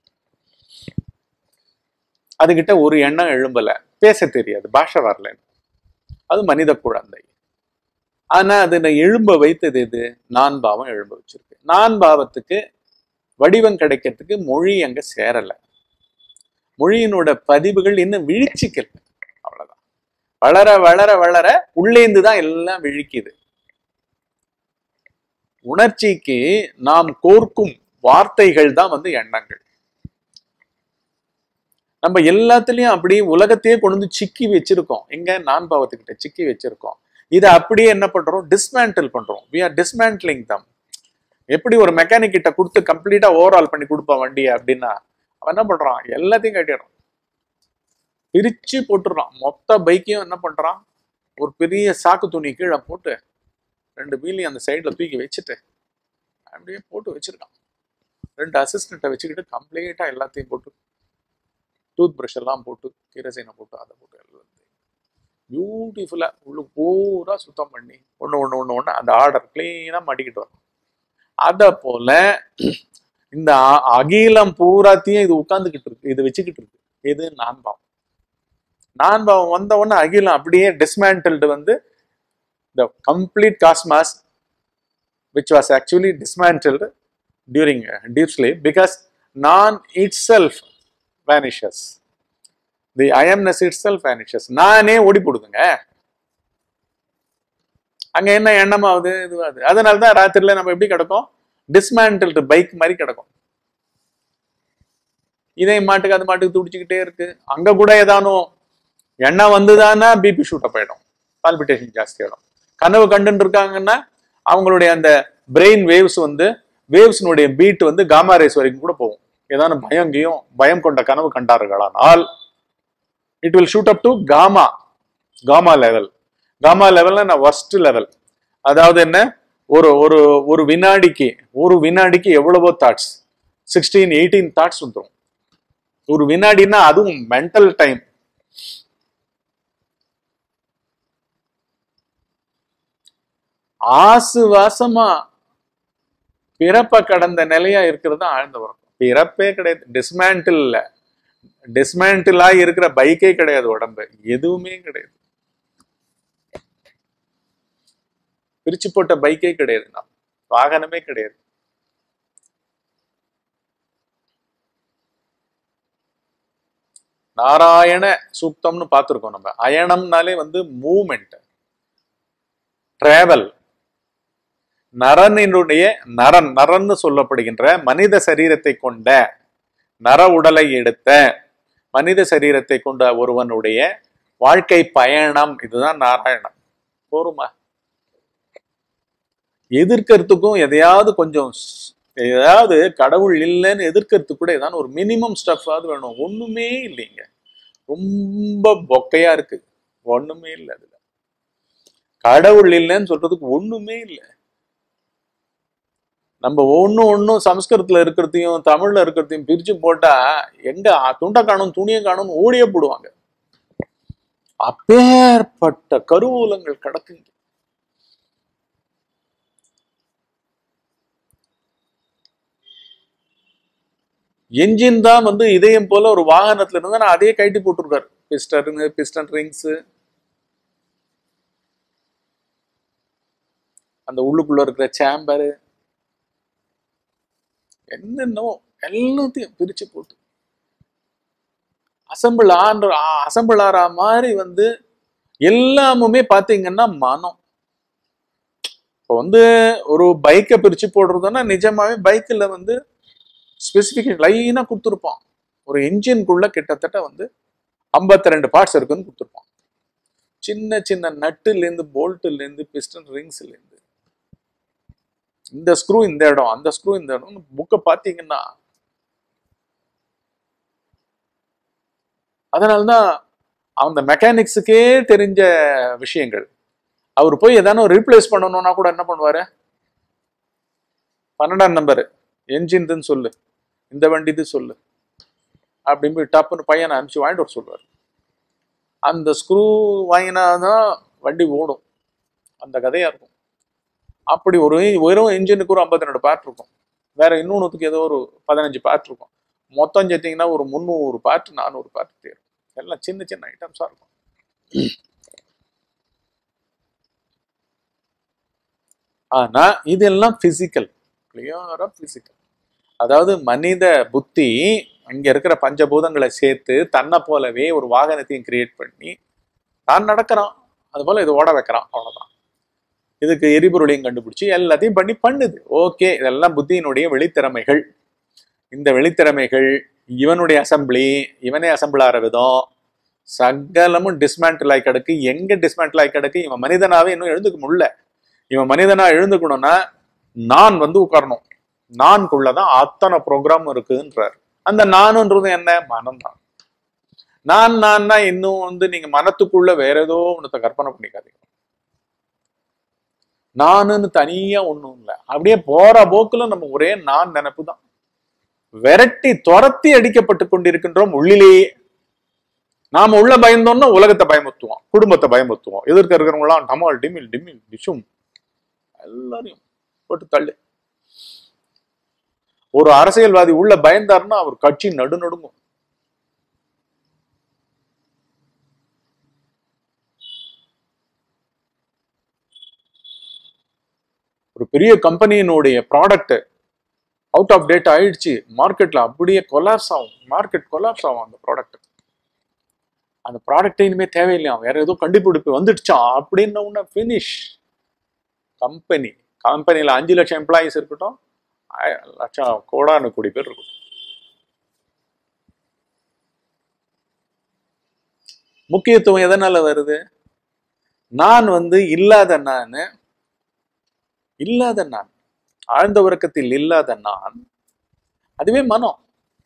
அதுகிட்ட ஒரு எண்ணம் எழும்பல பேச தெரியாது பாஷை வரல அது மனித குழந்தை ஆனா அது நான் எழும்ப வைத்தது எது நான் பாவம் எழும்ப வச்சிருக்கு நான் பாவத்துக்கு வடிவம் கிடைக்கிறதுக்கு மொழி அங்க சேரல மொழியினோட பதிவுகள் இன்னும் விழிச்சிக்கல அவ்வளவுதான் வளர வளர வளர உள்ளேந்து தான் எல்லாம் விழிக்குது உணர்ச்சிக்கு நாம் கோர்க்கும் வார்த்தைகள் தான் வந்து எண்ணங்கள் நம்ம எல்லாத்துலயும் அப்படியே உலகத்தையே கொண்டு வந்து சிக்கி வச்சிருக்கோம் எங்க நான் பாவத்துக்கிட்ட சிக்கி வச்சிருக்கோம் இதை அப்படியே என்ன பண்றோம் டிஸ்மேண்டில் பண்றோம் வி ஆர் டிஸ்மேண்ட்லிங் தம் எப்படி ஒரு மெக்கானிக் கிட்ட கொடுத்து கம்ப்ளீட்டா ஓவரால் பண்ணி கொடுப்பான் வண்டியை அப்படின்னா அவன் என்ன பண்றான் எல்லாத்தையும் கட்டிடுறான் பிரிச்சு போட்டுடுறான் மொத்த பைக்கையும் என்ன பண்றான் ஒரு பெரிய சாக்கு துணி கீழே போட்டு ரெண்டு வீலையும் அந்த சைடுல தூக்கி வச்சுட்டு அப்படியே போட்டு வச்சிருக்கான் ரெண்டு அசிஸ்டண்ட்டை வச்சுக்கிட்டு கம்ப்ளீட்டா எல்லாத்தையும் போட்டு டூத் ப்ரஷ் எல்லாம் போட்டு கிரசைனை போட்டு அதை போட்டு எல்லாத்தையும் பியூட்டிஃபுல்லா உள்ள பூரா சுத்தம் பண்ணி ஒண்ணு ஒண்ணு ஒண்ணு ஒண்ணு அந்த ஆர்டர் கிளீனா மாட்டிக்கிட்டு வரும் அத போல இந்த அ- அகிலம் பூராத்தையும் இது உட்கார்ந்துகிட்டு இருக்கு இது வச்சுக்கிட்டு இருக்கு இது நான் பாவம் நான் பாவம் வந்த உடனே அகிலம் அப்படியே டிஸ்மேண்டில்டு வந்து the complete cosmos which was actually dismantled during uh, deep sleep because non itself vanishes the i amness itself vanishes நானே ஓடி போடுதுங்க அங்க என்ன எண்ணமாவது இதுவாது அதனால தான் ராத்திரில நம்ம எப்படி கிடக்கும் டிஸ்மேண்டில்டு பைக் மாதிரி கிடக்கும் இதே மாட்டுக்கு அது மாட்டுக்கு துடிச்சுக்கிட்டே இருக்கு அங்க கூட ஏதானும் எண்ணம் வந்துதானா பிபி ஷூட் அப் ஆயிடும் பால்பிட்டேஷன் ஜாஸ்தி ஆயிடும் கனவு கண்டுன்னு இருக்காங்கன்னா அவங்களுடைய அந்த பிரெயின் வேவ்ஸ் வந்து வேவ்ஸ்னுடைய பீட் வந்து காமா ரேஸ் வரைக்கும் கூட போகும் ஏதாவது பயம் கியம் பயம் கொண்ட கனவு கண்டார்களானால் it will shoot up to gamma gamma level gamma லெவல்னா ஒர்ஸ்ட் லெவல் அதாவது என்ன ஒரு ஒரு ஒரு வினாடிக்கு ஒரு வினாடிக்கு எவ்வளவோ தாட்ஸ் சிக்ஸ்டீன் எயிட்டீன் தாட்ஸ் வந்துடும் ஒரு வினாடினா அதுவும் மென்டல் டைம் ஆசு வாசமா பிறப்ப கடந்த நிலையா இருக்கிறது தான் ஆழ்ந்த உறக்கம் பிறப்பே கிடையாது டிஸ்மேண்டில் இல்ல டிஸ்மேண்டிலா இருக்கிற பைக்கே கிடையாது உடம்பு எதுவுமே கிடையாது பிரிச்சு போட்ட பைக்கே கிடையாது நாம் வாகனமே கிடையாது நாராயண சூக்தம்னு பார்த்திருக்கோம் நம்ம அயனம்னாலே வந்து மூமெண்ட் டிராவல் நரனினுடைய நரன் நரன்னு சொல்லப்படுகின்ற மனித சரீரத்தை கொண்ட நர உடலை எடுத்த மனித சரீரத்தை கொண்ட ஒருவனுடைய வாழ்க்கை பயணம் இதுதான் நாராயணம் போருமா எதிர்க்கிறதுக்கும் எதையாவது கொஞ்சம் ஸ்- எதையாவது கடவுள் இல்லைன்னு எதிர்க்கிறதுக்கு கூட ஏதாவது ஒரு மினிமம் ஸ்டஃபாவது வேணும் ஒண்ணுமே இல்லைங்க ரொம்ப பொக்கையா இருக்கு ஒண்ணுமே இல்லை அதுல கடவுள் இல்லைன்னு சொல்றதுக்கு ஒண்ணுமே இல்லை நம்ம ஒண்ணும் ஒண்ணும் சமஸ்கிருதத்துல இருக்கிறதையும் தமிழ்ல இருக்கிறதையும் பிரிச்சு போட்டா எங்க துண்டை காணும் துணியை காணும் ஓடியே போடுவாங்க அப்பேற்பட்ட கருவூலங்கள் கிடக்குங்க என்ஜின் தான் வந்து இதயம் போல ஒரு வாகனத்துல இருந்தா நான் அதே கைட்டி போட்டிருக்காரு பிஸ்டன் பிஸ்டன் ரிங்ஸ் அந்த உள்ளுக்குள்ள இருக்கிற சேம்பரு என்னென்னவோ எல்லாத்தையும் பிரிச்சு போட்டு அசம்பிள் ஆன்ற அசம்பிள் ஆற மாதிரி வந்து எல்லாமுமே பாத்தீங்கன்னா மனம் இப்போ வந்து ஒரு பைக்கை பிரிச்சு போடுறதுன்னா நிஜமாவே பைக்கில் வந்து ஸ்பெசிஃபிகேஷன் லைனாக கொடுத்துருப்பான் ஒரு இன்ஜின்குள்ள கிட்டத்தட்ட வந்து 52 ரெண்டு பார்ட்ஸ் இருக்குன்னு கொடுத்துருப்பான் சின்ன சின்ன நட்டுலேருந்து போல்ட்டுலேருந்து பிஸ்டன் ரிங்ஸ்லேருந்து இந்த ஸ்க்ரூ இந்த இடம் அந்த ஸ்க்ரூ இந்த இடம் புக்கை பார்த்தீங்கன்னா அதனால்தான் அந்த மெக்கானிக்ஸுக்கே தெரிஞ்ச விஷயங்கள் அவர் போய் எதானும் ரீப்ளேஸ் பண்ணணும்னா கூட என்ன பண்ணுவாரு பன்னெண்டாம் நம்பர் என்ஜின் சொல்லு இந்த வண்டி இது சொல்லு அப்படின்னு போய் டப்புன்னு பையனை அனுப்பிச்சு வாங்கிட்டு வர சொல்லுவார் அந்த ஸ்க்ரூ வாங்கினாதான் வண்டி ஓடும் அந்த கதையா இருக்கும் அப்படி ஒரு வெறும் இன்ஜினுக்கு ஒரு ஐம்பத்தி ரெண்டு பார்ட் இருக்கும் வேற இன்னொன்றுத்துக்கு ஏதோ ஒரு பதினஞ்சு பார்ட் இருக்கும் மொத்தம் சேர்த்தீங்கன்னா ஒரு முந்நூறு பார்ட் நானூறு பார்ட் தேரும் எல்லாம் சின்ன சின்ன ஐட்டம்ஸா இருக்கும் ஆனா இதெல்லாம் பிசிக்கல் கிளியரா பிசிக்கல் அதாவது மனித புத்தி அங்க இருக்கிற பஞ்சபூதங்களை சேர்த்து தன்னை போலவே ஒரு வாகனத்தையும் கிரியேட் பண்ணி தான் நடக்கிறான் அது போல இது ஓட வைக்கிறான் அவ்வளவுதான் இதுக்கு எரிபொருளையும் கண்டுபிடிச்சி எல்லாத்தையும் பண்ணி பண்ணுது ஓகே இதெல்லாம் புத்தியினுடைய வெளித்திறமைகள் இந்த வெளித்திறமைகள் இவனுடைய அசம்பிளி இவனே அசம்பிள் ஆகிற விதம் சகலமும் டிஸ்மேண்டில் ஆகி கிடக்கு எங்க டிஸ்மேண்டில் ஆகி கிடக்கு இவன் மனிதனாவே இன்னும் எழுந்துக்க முடியல இவன் மனிதனா எழுந்துக்கணும்னா நான் வந்து உட்காரணும் நான்குள்ளதான் அத்தனை ப்ரோக்ராம் இருக்குன்றார் அந்த நானுன்றது என்ன மனம்தான் நான் நான்னா இன்னும் வந்து நீங்க மனத்துக்குள்ள வேற ஏதோ ஒன்றத்தை கற்பனை பண்ணிக்காதீங்க நானுன்னு தனியா ஒண்ணும் இல்லை அப்படியே போற போக்குல நம்ம ஒரே நான் நினைப்பு தான் விரட்டி துரத்தி அடிக்கப்பட்டு கொண்டிருக்கின்றோம் உள்ளிலேயே நாம உள்ள பயந்தோம்னா உலகத்தை பயமுத்துவோம் குடும்பத்தை பயமுத்துவோம் எதிர்க்க இருக்கிறவங்களாம் டமால் டிமில் டிமில் டிஷும் எல்லாரையும் போட்டு தள்ளு ஒரு அரசியல்வாதி உள்ள பயந்தாருன்னா அவர் கட்சி நடுநடுங்கும் ஒரு பெரிய கம்பெனியினுடைய ப்ராடக்ட் அவுட் ஆஃப் டேட் ஆயிடுச்சு மார்க்கெட்ல அப்படியே கொலாப்ஸ் ஆகும் மார்க்கெட் கொலாப்ஸ் ஆகும் அந்த ப்ராடக்ட் அந்த ப்ராடக்டே இனிமே தேவையில்லையா வேற ஏதோ கண்டுபிடிப்பு வந்துடுச்சா அப்படின்னு உடனே ஃபினிஷ் கம்பெனி கம்பெனியில் அஞ்சு லட்சம் எம்ப்ளாயிஸ் இருக்கட்டும் ஆய- லட்சம் கோடானு கோடி பேர் இருக்கட்டும் முக்கியத்துவம் எதனால வருது நான் வந்து இல்லாத நான் இல்லாத நான் ஆழ்ந்த உறக்கத்தில் இல்லாத நான் அதுவே மனம்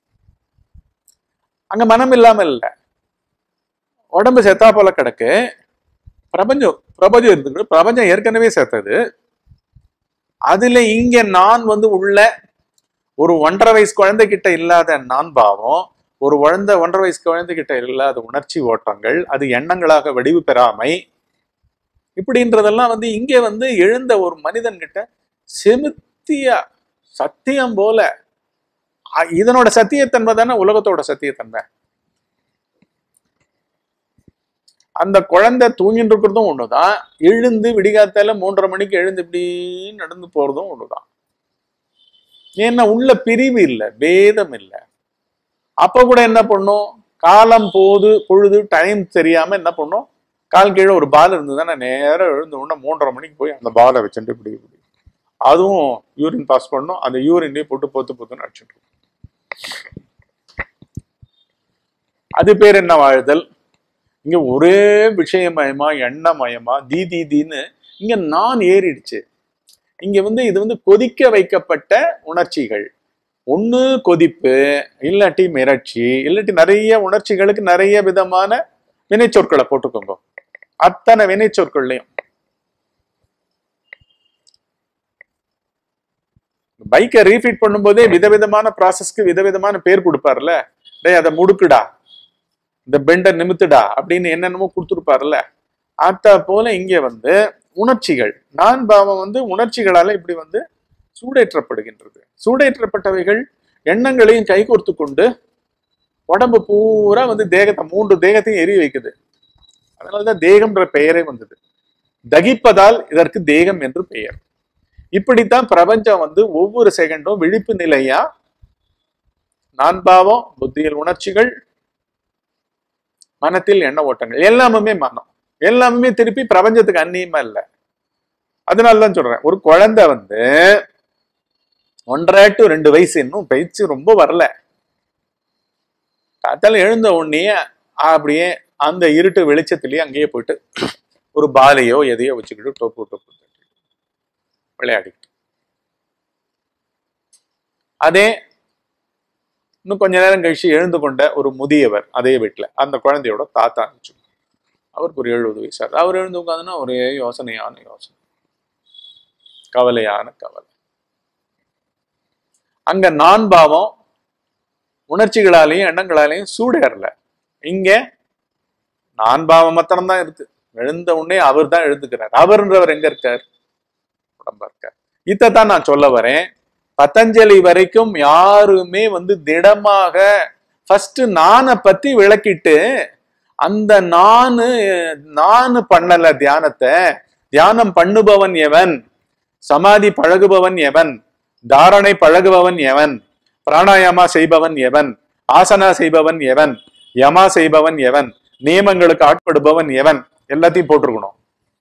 அங்க மனம் இல்லாம இல்ல உடம்பு செத்தா போல கிடக்கு பிரபஞ்சம் பிரபஞ்சம் இருக்கு பிரபஞ்சம் ஏற்கனவே சேர்த்தது அதுல இங்க நான் வந்து உள்ள ஒரு ஒன்றரை வயசு குழந்தைகிட்ட இல்லாத நான் பாவம் ஒரு குழந்தை ஒன்றரை வயசு குழந்தைகிட்ட இல்லாத உணர்ச்சி ஓட்டங்கள் அது எண்ணங்களாக வடிவு பெறாமை இப்படின்றதெல்லாம் வந்து இங்கே வந்து எழுந்த ஒரு மனிதன்கிட்ட செலுத்திய சத்தியம் போல அ- இதனோட சத்தியத்தன்மை தானே உலகத்தோட சத்தியத்தன்மை அந்த குழந்தை தூங்கிட்டு இருக்கிறதும் ஒண்ணுதான் எழுந்து விடிகாத்தால மூன்றரை மணிக்கு எழுந்து இப்படி நடந்து போறதும் ஒண்ணுதான் ஏன்னா உள்ள பிரிவு இல்லை பேதம் இல்லை அப்ப கூட என்ன பண்ணும் காலம் போது பொழுது டைம் தெரியாம என்ன பண்ணும் கால் கீழே ஒரு பால் இருந்ததுன்னா நேரா எழுந்த உடனே மூன்றரை மணிக்கு போய் அந்த பாலை வச்சுட்டு இப்படி இப்படி அதுவும் யூரின் பாஸ் பண்ணும் அந்த யூரின்லயே போட்டு பொத்து பொத்துன்னு அடிச்சுட்டு இருக்கும். அது பேர் என்ன வாழ்தல் இங்க ஒரே விஷயமயமா எண்ணமயமா தீ தீ தீன்னு இங்க நான் ஏறிடுச்சு இங்க வந்து இது வந்து கொதிக்க வைக்கப்பட்ட உணர்ச்சிகள் ஒண்ணு கொதிப்பு இல்லாட்டி மிரட்சி இல்லாட்டி நிறைய உணர்ச்சிகளுக்கு நிறைய விதமான வினைச்சொற்களை போட்டுக்கோங்க அத்தனை வினைச்சொற்கள்லையும் பைக்கை ரீஃபிட் பண்ணும்போதே விதவிதமான ப்ராசஸ்க்கு விதவிதமான பேர் கொடுப்பார்ல டேய் அதை முடுக்குடா இந்த பெண்டை நிமித்துடா அப்படின்னு என்னென்னமோ கொடுத்துருப்பார்ல அத போல இங்கே வந்து உணர்ச்சிகள் நான் பாவம் வந்து உணர்ச்சிகளால இப்படி வந்து சூடேற்றப்படுகின்றது சூடேற்றப்பட்டவைகள் எண்ணங்களையும் கைகோர்த்து கொண்டு உடம்பு பூரா வந்து தேகத்தை மூன்று தேகத்தையும் எரிய வைக்குது அதனாலதான் தேகம்ன்ற பெயரே வந்தது தகிப்பதால் இதற்கு தேகம் என்று பெயர் இப்படித்தான் பிரபஞ்சம் வந்து ஒவ்வொரு செகண்டும் விழிப்பு நிலையா நான் பாவம் புத்தியில் உணர்ச்சிகள் மனத்தில் எண்ண ஓட்டங்கள் எல்லாமே மனம் எல்லாமே திருப்பி பிரபஞ்சத்துக்கு அந்நியமா இல்லை அதனாலதான் சொல்றேன் ஒரு குழந்தை வந்து ஒன்றரை டு ரெண்டு வயசு இன்னும் பயிற்சி ரொம்ப வரல காத்தால எழுந்த உடனே அப்படியே அந்த இருட்டு வெளிச்சத்திலேயே அங்கேயே போயிட்டு ஒரு பாலையோ எதையோ வச்சுக்கிட்டு டொப்பு டொப்பு தட்டிட்டு விளையாடிக்கிட்டு அதே இன்னும் கொஞ்ச நேரம் கழிச்சு எழுந்து கொண்ட ஒரு முதியவர் அதே வீட்டுல அந்த குழந்தையோட தாத்தா இருந்துச்சு அவருக்கு ஒரு எழுபது வயசு ஆகுது அவர் எழுந்து உட்காந்துன்னா ஒரே யோசனையான யோசனை கவலையான கவலை அங்க நான் பாவம் உணர்ச்சிகளாலையும் எண்ணங்களாலையும் சூடேறல இங்க நான் பாவம் மாத்திரம்தான் இருக்கு எழுந்த உடனே அவர் தான் எழுதுக்கிறார் அவர்ன்றவர் எங்க இருக்கார் உடம்பா இருக்கார் இதைத்தான் நான் சொல்ல வரேன் பதஞ்சலி வரைக்கும் யாருமே வந்து திடமாக ஃபர்ஸ்ட் நானை பத்தி விளக்கிட்டு அந்த நானு நானு பண்ணல தியானத்தை தியானம் பண்ணுபவன் எவன் சமாதி பழகுபவன் எவன் தாரணை பழகுபவன் எவன் பிராணாயாமா செய்பவன் எவன் ஆசனா செய்பவன் எவன் யமா செய்பவன் எவன் நியமங்களுக்கு ஆட்படுபவன் எவன் எல்லாத்தையும் போட்டிருக்கணும்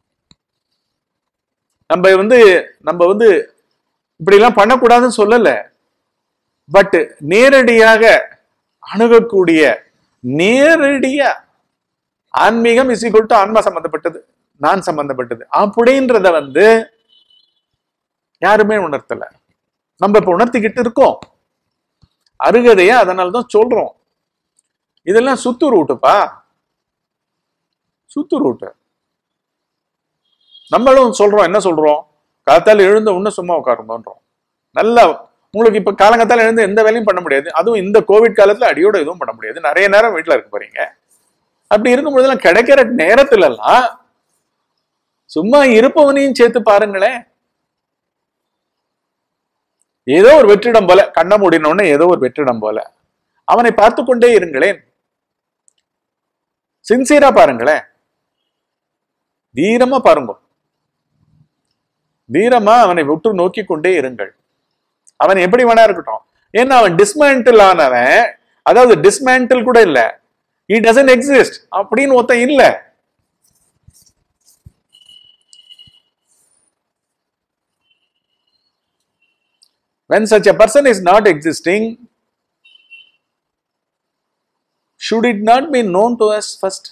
நம்ம வந்து நம்ம வந்து இப்படி எல்லாம் பண்ணக்கூடாதுன்னு சொல்லல பட் நேரடியாக அணுகக்கூடிய நேரடியா ஆன்மீகம் இஸ் ஈக்குவல் டு ஆன்மா சம்பந்தப்பட்டது நான் சம்பந்தப்பட்டது அப்படின்றத வந்து யாருமே உணர்த்தல நம்ம இப்ப உணர்த்திக்கிட்டு இருக்கோம் அருகதையா அதனால தான் சொல்றோம் இதெல்லாம் சுத்து ரூட்டுப்பா சுத்து ரூட்டு நம்மளும் சொல்றோம் என்ன சொல்றோம் காத்தால எழுந்த உடனே சும்மா உட்காருங்கன்றோம் நல்லா உங்களுக்கு இப்ப காலங்கத்தால எழுந்து எந்த வேலையும் பண்ண முடியாது அதுவும் இந்த கோவிட் காலத்துல அடியோட எதுவும் பண்ண முடியாது நிறைய நேரம் வீட்டுல இருக்க போறீங்க அப்படி இருக்கும்போதெல்லாம் கிடைக்கிற நேரத்துல எல்லாம் சும்மா இருப்பவனையும் சேர்த்து பாருங்களேன் ஏதோ ஒரு வெற்றிடம் போல கண்ண மூடினோடனே ஏதோ ஒரு வெற்றிடம் போல அவனை பார்த்து கொண்டே இருங்களேன் சின்சியரா பாருங்களேன் தீரமா பாருங்க தீரமா அவனை உற்று நோக்கி கொண்டே இருங்கள் அவன் எப்படி வேணா இருக்கட்டும் ஏன்னா அவன் டிஸ்மேண்டில் ஆனவன் அதாவது டிஸ்மேண்டில் கூட இல்ல இ டசன்ட் எக்ஸிஸ்ட் அப்படின்னு ஒருத்தன் இல்ல when such a person is not existing should it not be known to us first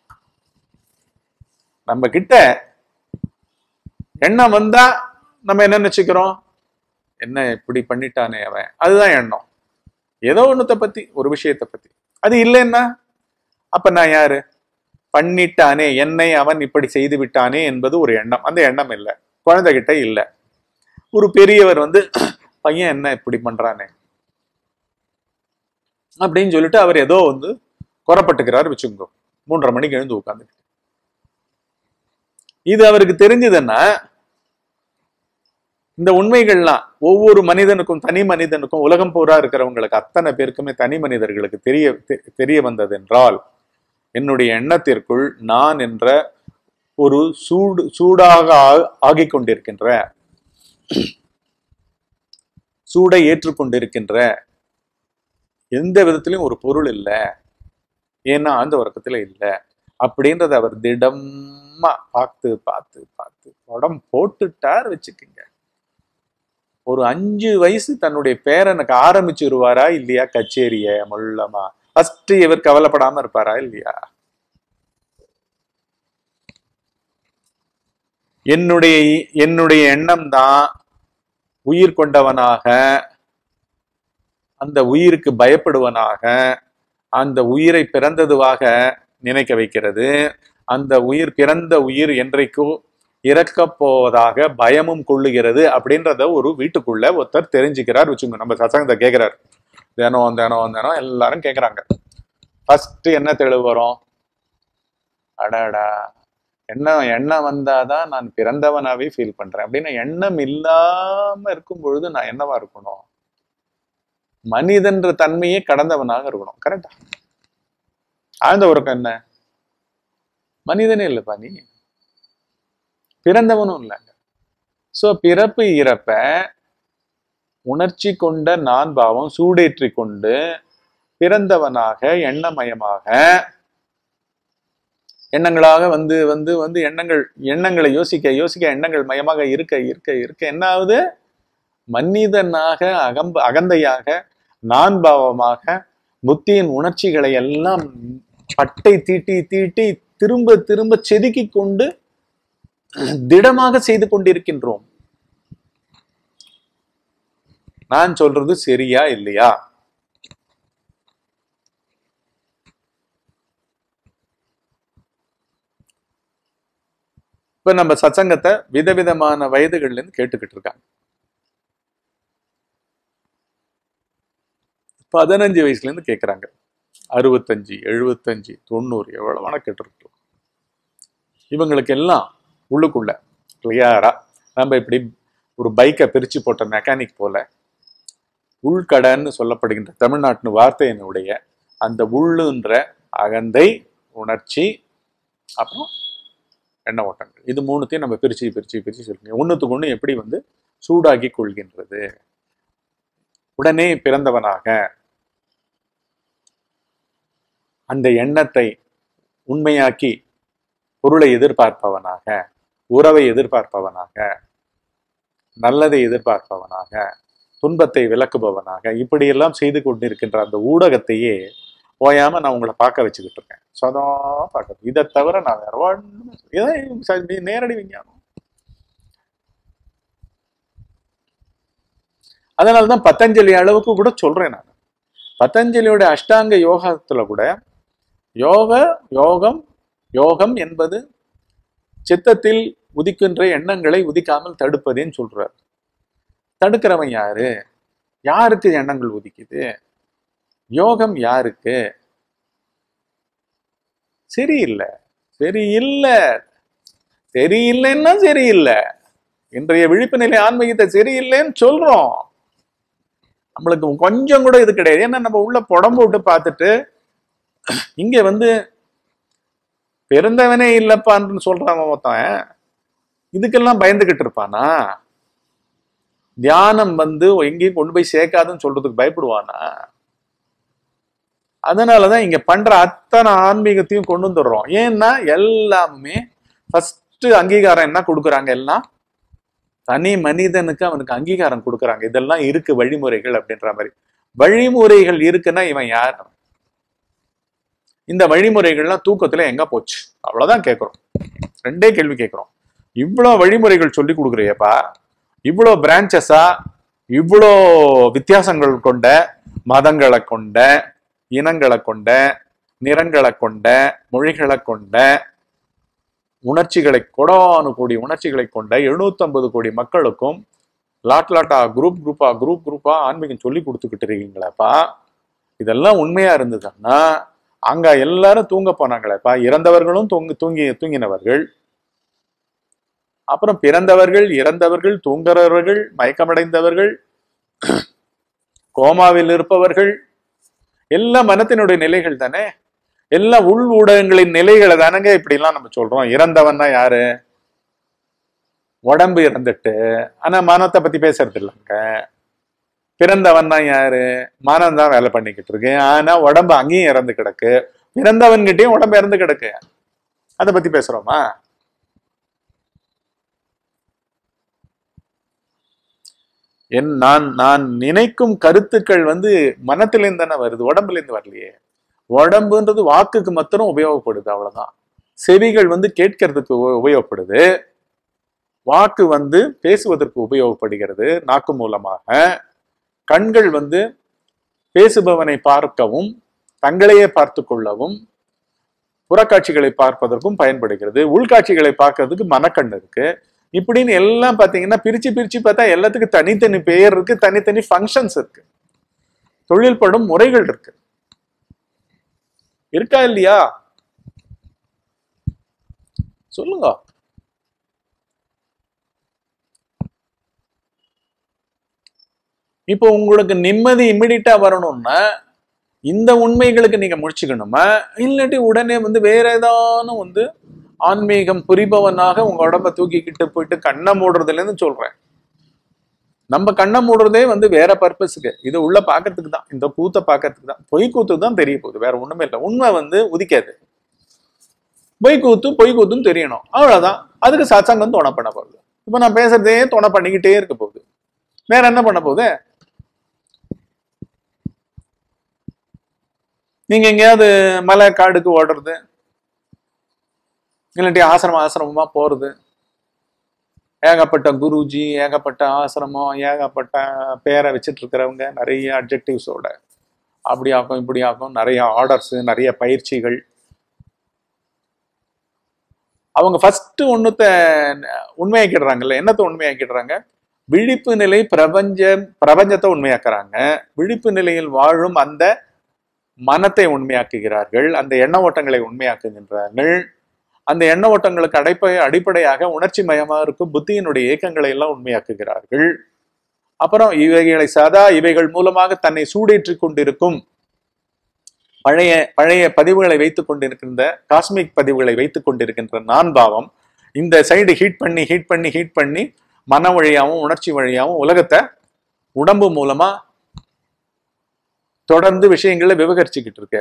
நம்ம கிட்ட எண்ணம் வந்தா நம்ம என்ன நினைச்சுக்கிறோம் என்ன இப்படி பண்ணிட்டானே அவன் அதுதான் எண்ணம் ஏதோ ஒண்ணுத்த பத்தி ஒரு விஷயத்தை பத்தி அது இல்லைன்னா அப்ப நான் யாரு பண்ணிட்டானே என்னை அவன் இப்படி செய்து விட்டானே என்பது ஒரு எண்ணம் அந்த எண்ணம் இல்லை குழந்தைகிட்ட இல்லை ஒரு பெரியவர் வந்து பையன் என்ன இப்படி பண்றானே அப்படின்னு சொல்லிட்டு அவர் ஏதோ வந்து குறப்பட்டுக்கிறார் வச்சுக்கோ மூன்றரை மணிக்கு எழுந்து உட்காந்து இது அவருக்கு தெரிஞ்சதுன்னா இந்த உண்மைகள்லாம் ஒவ்வொரு மனிதனுக்கும் தனி மனிதனுக்கும் உலகம் பூரா இருக்கிறவங்களுக்கு அத்தனை பேருக்குமே தனி மனிதர்களுக்கு தெரிய தெ- தெரிய வந்தது என்றால் என்னுடைய எண்ணத்திற்குள் நான் என்ற ஒரு சூடு சூடாக ஆ- ஆகிக் கொண்டிருக்கின்ற சூடை ஏற்றுக்கொண்டிருக்கின்ற எந்த விதத்திலும் ஒரு பொருள் இல்லை ஏன்னா ஆழ்ந்த உறக்கத்துல இல்லை அப்படின்றத அவர் திடமா பார்த்து பார்த்து பார்த்து படம் போட்டுட்டார் வச்சுக்கோங்க ஒரு அஞ்சு வயசு தன்னுடைய பேரனுக்கு ஆரம்பிச்சிருவாரா இல்லையா கச்சேரிய முள்ளமா ஃபர்ஸ்ட் இவர் கவலைப்படாம இருப்பாரா இல்லையா என்னுடைய என்னுடைய எண்ணம் தான் உயிர் கொண்டவனாக அந்த உயிருக்கு பயப்படுவனாக அந்த உயிரை பிறந்ததுவாக நினைக்க வைக்கிறது அந்த உயிர் பிறந்த உயிர் என்றைக்கும் இறக்கப் போவதாக பயமும் கொள்ளுகிறது அப்படின்றத ஒரு வீட்டுக்குள்ள ஒருத்தர் தெரிஞ்சுக்கிறார் வச்சுங்க நம்ம சசங்கத்தை கேட்கிறார் தினம் தினம் தினம் எல்லாரும் கேட்குறாங்க ஃபர்ஸ்ட் என்ன தெளிவு வரும் அடாடா எண்ணம் எண்ணம் வந்தாதான் நான் பிறந்தவனாவே ஃபீல் பண்றேன் அப்படின்னா எண்ணம் இல்லாம இருக்கும் பொழுது நான் என்னவா இருக்கணும் மனிதன்ற தன்மையே கடந்தவனாக இருக்கணும் கரெக்டா ஆழ்ந்த உறக்கம் என்ன மனிதனே இல்லைப்பா நீ பிறந்தவனும் இல்லைங்க சோ பிறப்பு இறப்ப உணர்ச்சி கொண்ட நான் பாவம் சூடேற்றி கொண்டு பிறந்தவனாக எண்ணமயமாக எண்ணங்களாக வந்து வந்து வந்து எண்ணங்கள் எண்ணங்களை யோசிக்க யோசிக்க எண்ணங்கள் மயமாக இருக்க இருக்க இருக்க என்ன ஆகுது மனிதனாக அகம்ப அகந்தையாக நான் பாவமாக புத்தியின் உணர்ச்சிகளை எல்லாம் பட்டை தீட்டி தீட்டி திரும்ப திரும்ப செதுக்கி கொண்டு திடமாக செய்து கொண்டிருக்கின்றோம் நான் சொல்றது சரியா இல்லையா இப்ப நம்ம சத்சங்கத்தை விதவிதமான வயதுகள்ல இருந்து கேட்டுக்கிட்டு இருக்காங்க பதினஞ்சு வயசுல இருந்து கேட்கறாங்க அறுபத்தஞ்சு எழுபத்தஞ்சு தொண்ணூறு எவ்வளவு வேணா கேட்டிருக்கோம் இவங்களுக்கு எல்லாம் உள்ளுக்குள்ள கிளியரா நம்ம இப்படி ஒரு பைக்கை பிரிச்சு போட்ட மெக்கானிக் போல உள்கடன்னு சொல்லப்படுகின்ற தமிழ்நாட்டு வார்த்தையினுடைய அந்த உள்ளுன்ற அகந்தை உணர்ச்சி அப்புறம் எண்ண ஓட்டங்கள் இது மூணுத்தையும் நம்ம பிரிச்சு பிரிச்சு பிரிச்சு சொல்லுங்க ஒண்ணுத்துக்கு ஒண்ணு எப்படி வந்து சூடாக்கி கொள்கின்றது உடனே பிறந்தவனாக அந்த எண்ணத்தை உண்மையாக்கி பொருளை எதிர்பார்ப்பவனாக உறவை எதிர்பார்ப்பவனாக நல்லதை எதிர்பார்ப்பவனாக துன்பத்தை விளக்குபவனாக இப்படியெல்லாம் செய்து கொண்டிருக்கின்ற அந்த ஊடகத்தையே ஓயாம நான் உங்களை பார்க்க வச்சுக்கிட்டு இருக்கேன் சதா பார்க்க இதை தவிர நான் வேற ஒண்ணுமே சொல்ல- இதான் ச- நேரடி விஞ்ஞானம் அதனாலதான் பதஞ்சலி அளவுக்கு கூட சொல்றேன் நான் பதஞ்சலியோட அஷ்டாங்க யோகத்துல கூட யோக யோகம் யோகம் என்பது சித்தத்தில் உதிக்கின்ற எண்ணங்களை உதிக்காமல் தடுப்பதேன்னு சொல்றார் தடுக்கிறவன் யாரு யாருக்கு எண்ணங்கள் உதிக்குது யோகம் யாருக்கு சரியில்லை சரியில்லை சரியில்லைன்னா சரியில்லை இன்றைய விழிப்பு நிலை ஆன்மீகத்தை சரியில்லைன்னு சொல்றோம் நம்மளுக்கு கொஞ்சம் கூட இது கிடையாது ஏன்னா நம்ம உள்ள புடம்பு விட்டு பார்த்துட்டு இங்க வந்து பிறந்தவனே இல்லப்பான்னு சொல்றான் மொத்தம் இதுக்கெல்லாம் பயந்துகிட்டு இருப்பானா தியானம் வந்து எங்கேயும் கொண்டு போய் சேர்க்காதுன்னு சொல்றதுக்கு பயப்படுவானா அதனாலதான் இங்க பண்ற அத்தனை ஆன்மீகத்தையும் கொண்டு வந்துடுறோம் ஏன்னா எல்லாமே ஃபர்ஸ்ட் அங்கீகாரம் என்ன கொடுக்குறாங்க எல்லாம் தனி மனிதனுக்கு அவனுக்கு அங்கீகாரம் கொடுக்குறாங்க இதெல்லாம் இருக்கு வழிமுறைகள் அப்படின்ற மாதிரி வழிமுறைகள் இருக்குன்னா இவன் யார் இந்த வழிமுறைகள்லாம் தூக்கத்துல எங்க போச்சு அவ்வளவுதான் கேட்கிறோம் ரெண்டே கேள்வி கேட்கிறோம் இவ்வளோ வழிமுறைகள் சொல்லி கொடுக்குறியப்பா இவ்வளோ பிரான்ச்சஸா இவ்வளோ வித்தியாசங்கள் கொண்ட மதங்களை கொண்ட இனங்களை கொண்ட நிறங்களை கொண்ட மொழிகளை கொண்ட உணர்ச்சிகளை கொடானு கோடி உணர்ச்சிகளை கொண்ட 750 கோடி மக்களுக்கும் லாட் லாட்டா குரூப் குரூப்பா குரூப் குரூப்பா ஆன்மீகம் சொல்லி கொடுத்துக்கிட்டு இருக்கீங்களேப்பா இதெல்லாம் உண்மையா இருந்ததுன்னா அங்க எல்லாரும் தூங்க போனாங்களேப்பா இறந்தவர்களும் தூங்கி தூங்கி தூங்கினவர்கள் அப்புறம் பிறந்தவர்கள் இறந்தவர்கள் தூங்குறவர்கள் மயக்கமடைந்தவர்கள் கோமாவில் இருப்பவர்கள் எல்லாம் மனத்தினுடைய நிலைகள் தானே எல்லா உள் ஊடகங்களின் நிலைகளை தானங்க இப்படிலாம் நம்ம சொல்றோம் இறந்தவன்னா யாரு உடம்பு இறந்துட்டு ஆனா மனத்தை பத்தி பேசுறது இல்லைங்க பிறந்தவன்னா யாரு மனம் தான் வேலை பண்ணிக்கிட்டு இருக்கு ஆனா உடம்பு அங்கேயும் இறந்து கிடக்கு பிறந்தவன்கிட்டயும் உடம்பு இறந்து கிடக்கு அதை பத்தி பேசுறோமா என் நான் நான் நினைக்கும் கருத்துக்கள் வந்து மனத்திலேருந்து தானே வருது உடம்புலேருந்து வரலையே உடம்புன்றது வாக்குக்கு மாத்திரம் உபயோகப்படுது அவ்வளவுதான் செவிகள் வந்து கேட்கறதுக்கு உப- உபயோகப்படுது வாக்கு வந்து பேசுவதற்கு உபயோகப்படுகிறது நாக்கு மூலமாக கண்கள் வந்து பேசுபவனை பார்க்கவும் தங்களையே பார்த்து கொள்ளவும் புறக்காட்சிகளை பார்ப்பதற்கும் பயன்படுகிறது உள்காட்சிகளை பார்க்கறதுக்கு மனக்கண் இருக்கு இப்படின்னு எல்லாம் பாத்தீங்கன்னா பிரிச்சு பிரிச்சு பார்த்தா எல்லாத்துக்கும் தனித்தனி பெயர் இருக்கு தனித்தனி ஃபங்க்ஷன்ஸ் இருக்கு தொழில் படும் முறைகள் இருக்கு இருக்கா இல்லையா சொல்லுங்க இப்போ உங்களுக்கு நிம்மதி இம்மிடியட்டா வரணும்னா இந்த உண்மைகளுக்கு நீங்க முடிச்சுக்கணுமா இல்லாட்டி உடனே வந்து வேற ஏதானு வந்து ஆன்மீகம் புரிபவனாக உங்க உடம்ப தூக்கிக்கிட்டு போயிட்டு கண்ணை மூடுறதுல இருந்து சொல்றேன் நம்ம கண்ணை மூடுறதே வந்து வேற பர்பஸுக்கு இது உள்ள பாக்கிறதுக்கு தான் இந்த கூத்தை பாக்கிறதுக்கு தான் பொய் கூத்து தான் தெரிய போகுது வேற ஒண்ணுமே இல்லை உண்மை வந்து உதிக்காது பொய் கூத்து பொய் கூத்துன்னு தெரியணும் அவ்வளவுதான் அதுக்கு சத்சங்கம் துணை பண்ண போகுது இப்போ நான் பேசுறதே துணை பண்ணிக்கிட்டே இருக்க போகுது வேற என்ன பண்ண போகுது நீங்க எங்கேயாவது மலை காடுக்கு ஓடுறது இல்லாட்டி ஆசிரமம் ஆசிரமமா போறது ஏகப்பட்ட குருஜி ஏகப்பட்ட ஆசிரமம் ஏகப்பட்ட பேரை வச்சுட்டு இருக்கிறவங்க நிறைய அப்ஜெக்டிவ்ஸோட அப்படி ஆகும் இப்படி ஆகும் நிறைய ஆர்டர்ஸ் நிறைய பயிற்சிகள் அவங்க ஃபர்ஸ்ட் ஒண்ணுத்த உண்மையாக்கிடுறாங்கல்ல என்னத்தை உண்மையாக்கிடுறாங்க விழிப்பு நிலை பிரபஞ்சம் பிரபஞ்சத்தை உண்மையாக்குறாங்க விழிப்பு நிலையில் வாழும் அந்த மனத்தை உண்மையாக்குகிறார்கள் அந்த எண்ண ஓட்டங்களை உண்மையாக்குகின்றார்கள் அந்த எண்ண ஓட்டங்களுக்கு அடைப்ப அடிப்படையாக உணர்ச்சி மயமாக இருக்கும் புத்தியினுடைய இயக்கங்களை எல்லாம் உண்மையாக்குகிறார்கள் அப்புறம் இவைகளை சதா இவைகள் மூலமாக தன்னை சூடேற்றிக் கொண்டிருக்கும் பழைய பழைய பதிவுகளை வைத்துக் கொண்டிருக்கின்ற காஸ்மிக் பதிவுகளை வைத்துக் கொண்டிருக்கின்ற நான் பாவம் இந்த சைடு ஹீட் பண்ணி ஹீட் பண்ணி ஹீட் பண்ணி மன வழியாவும் உணர்ச்சி வழியாவும் உலகத்தை உடம்பு மூலமா தொடர்ந்து விஷயங்களை விவகரிச்சுக்கிட்டு இருக்கு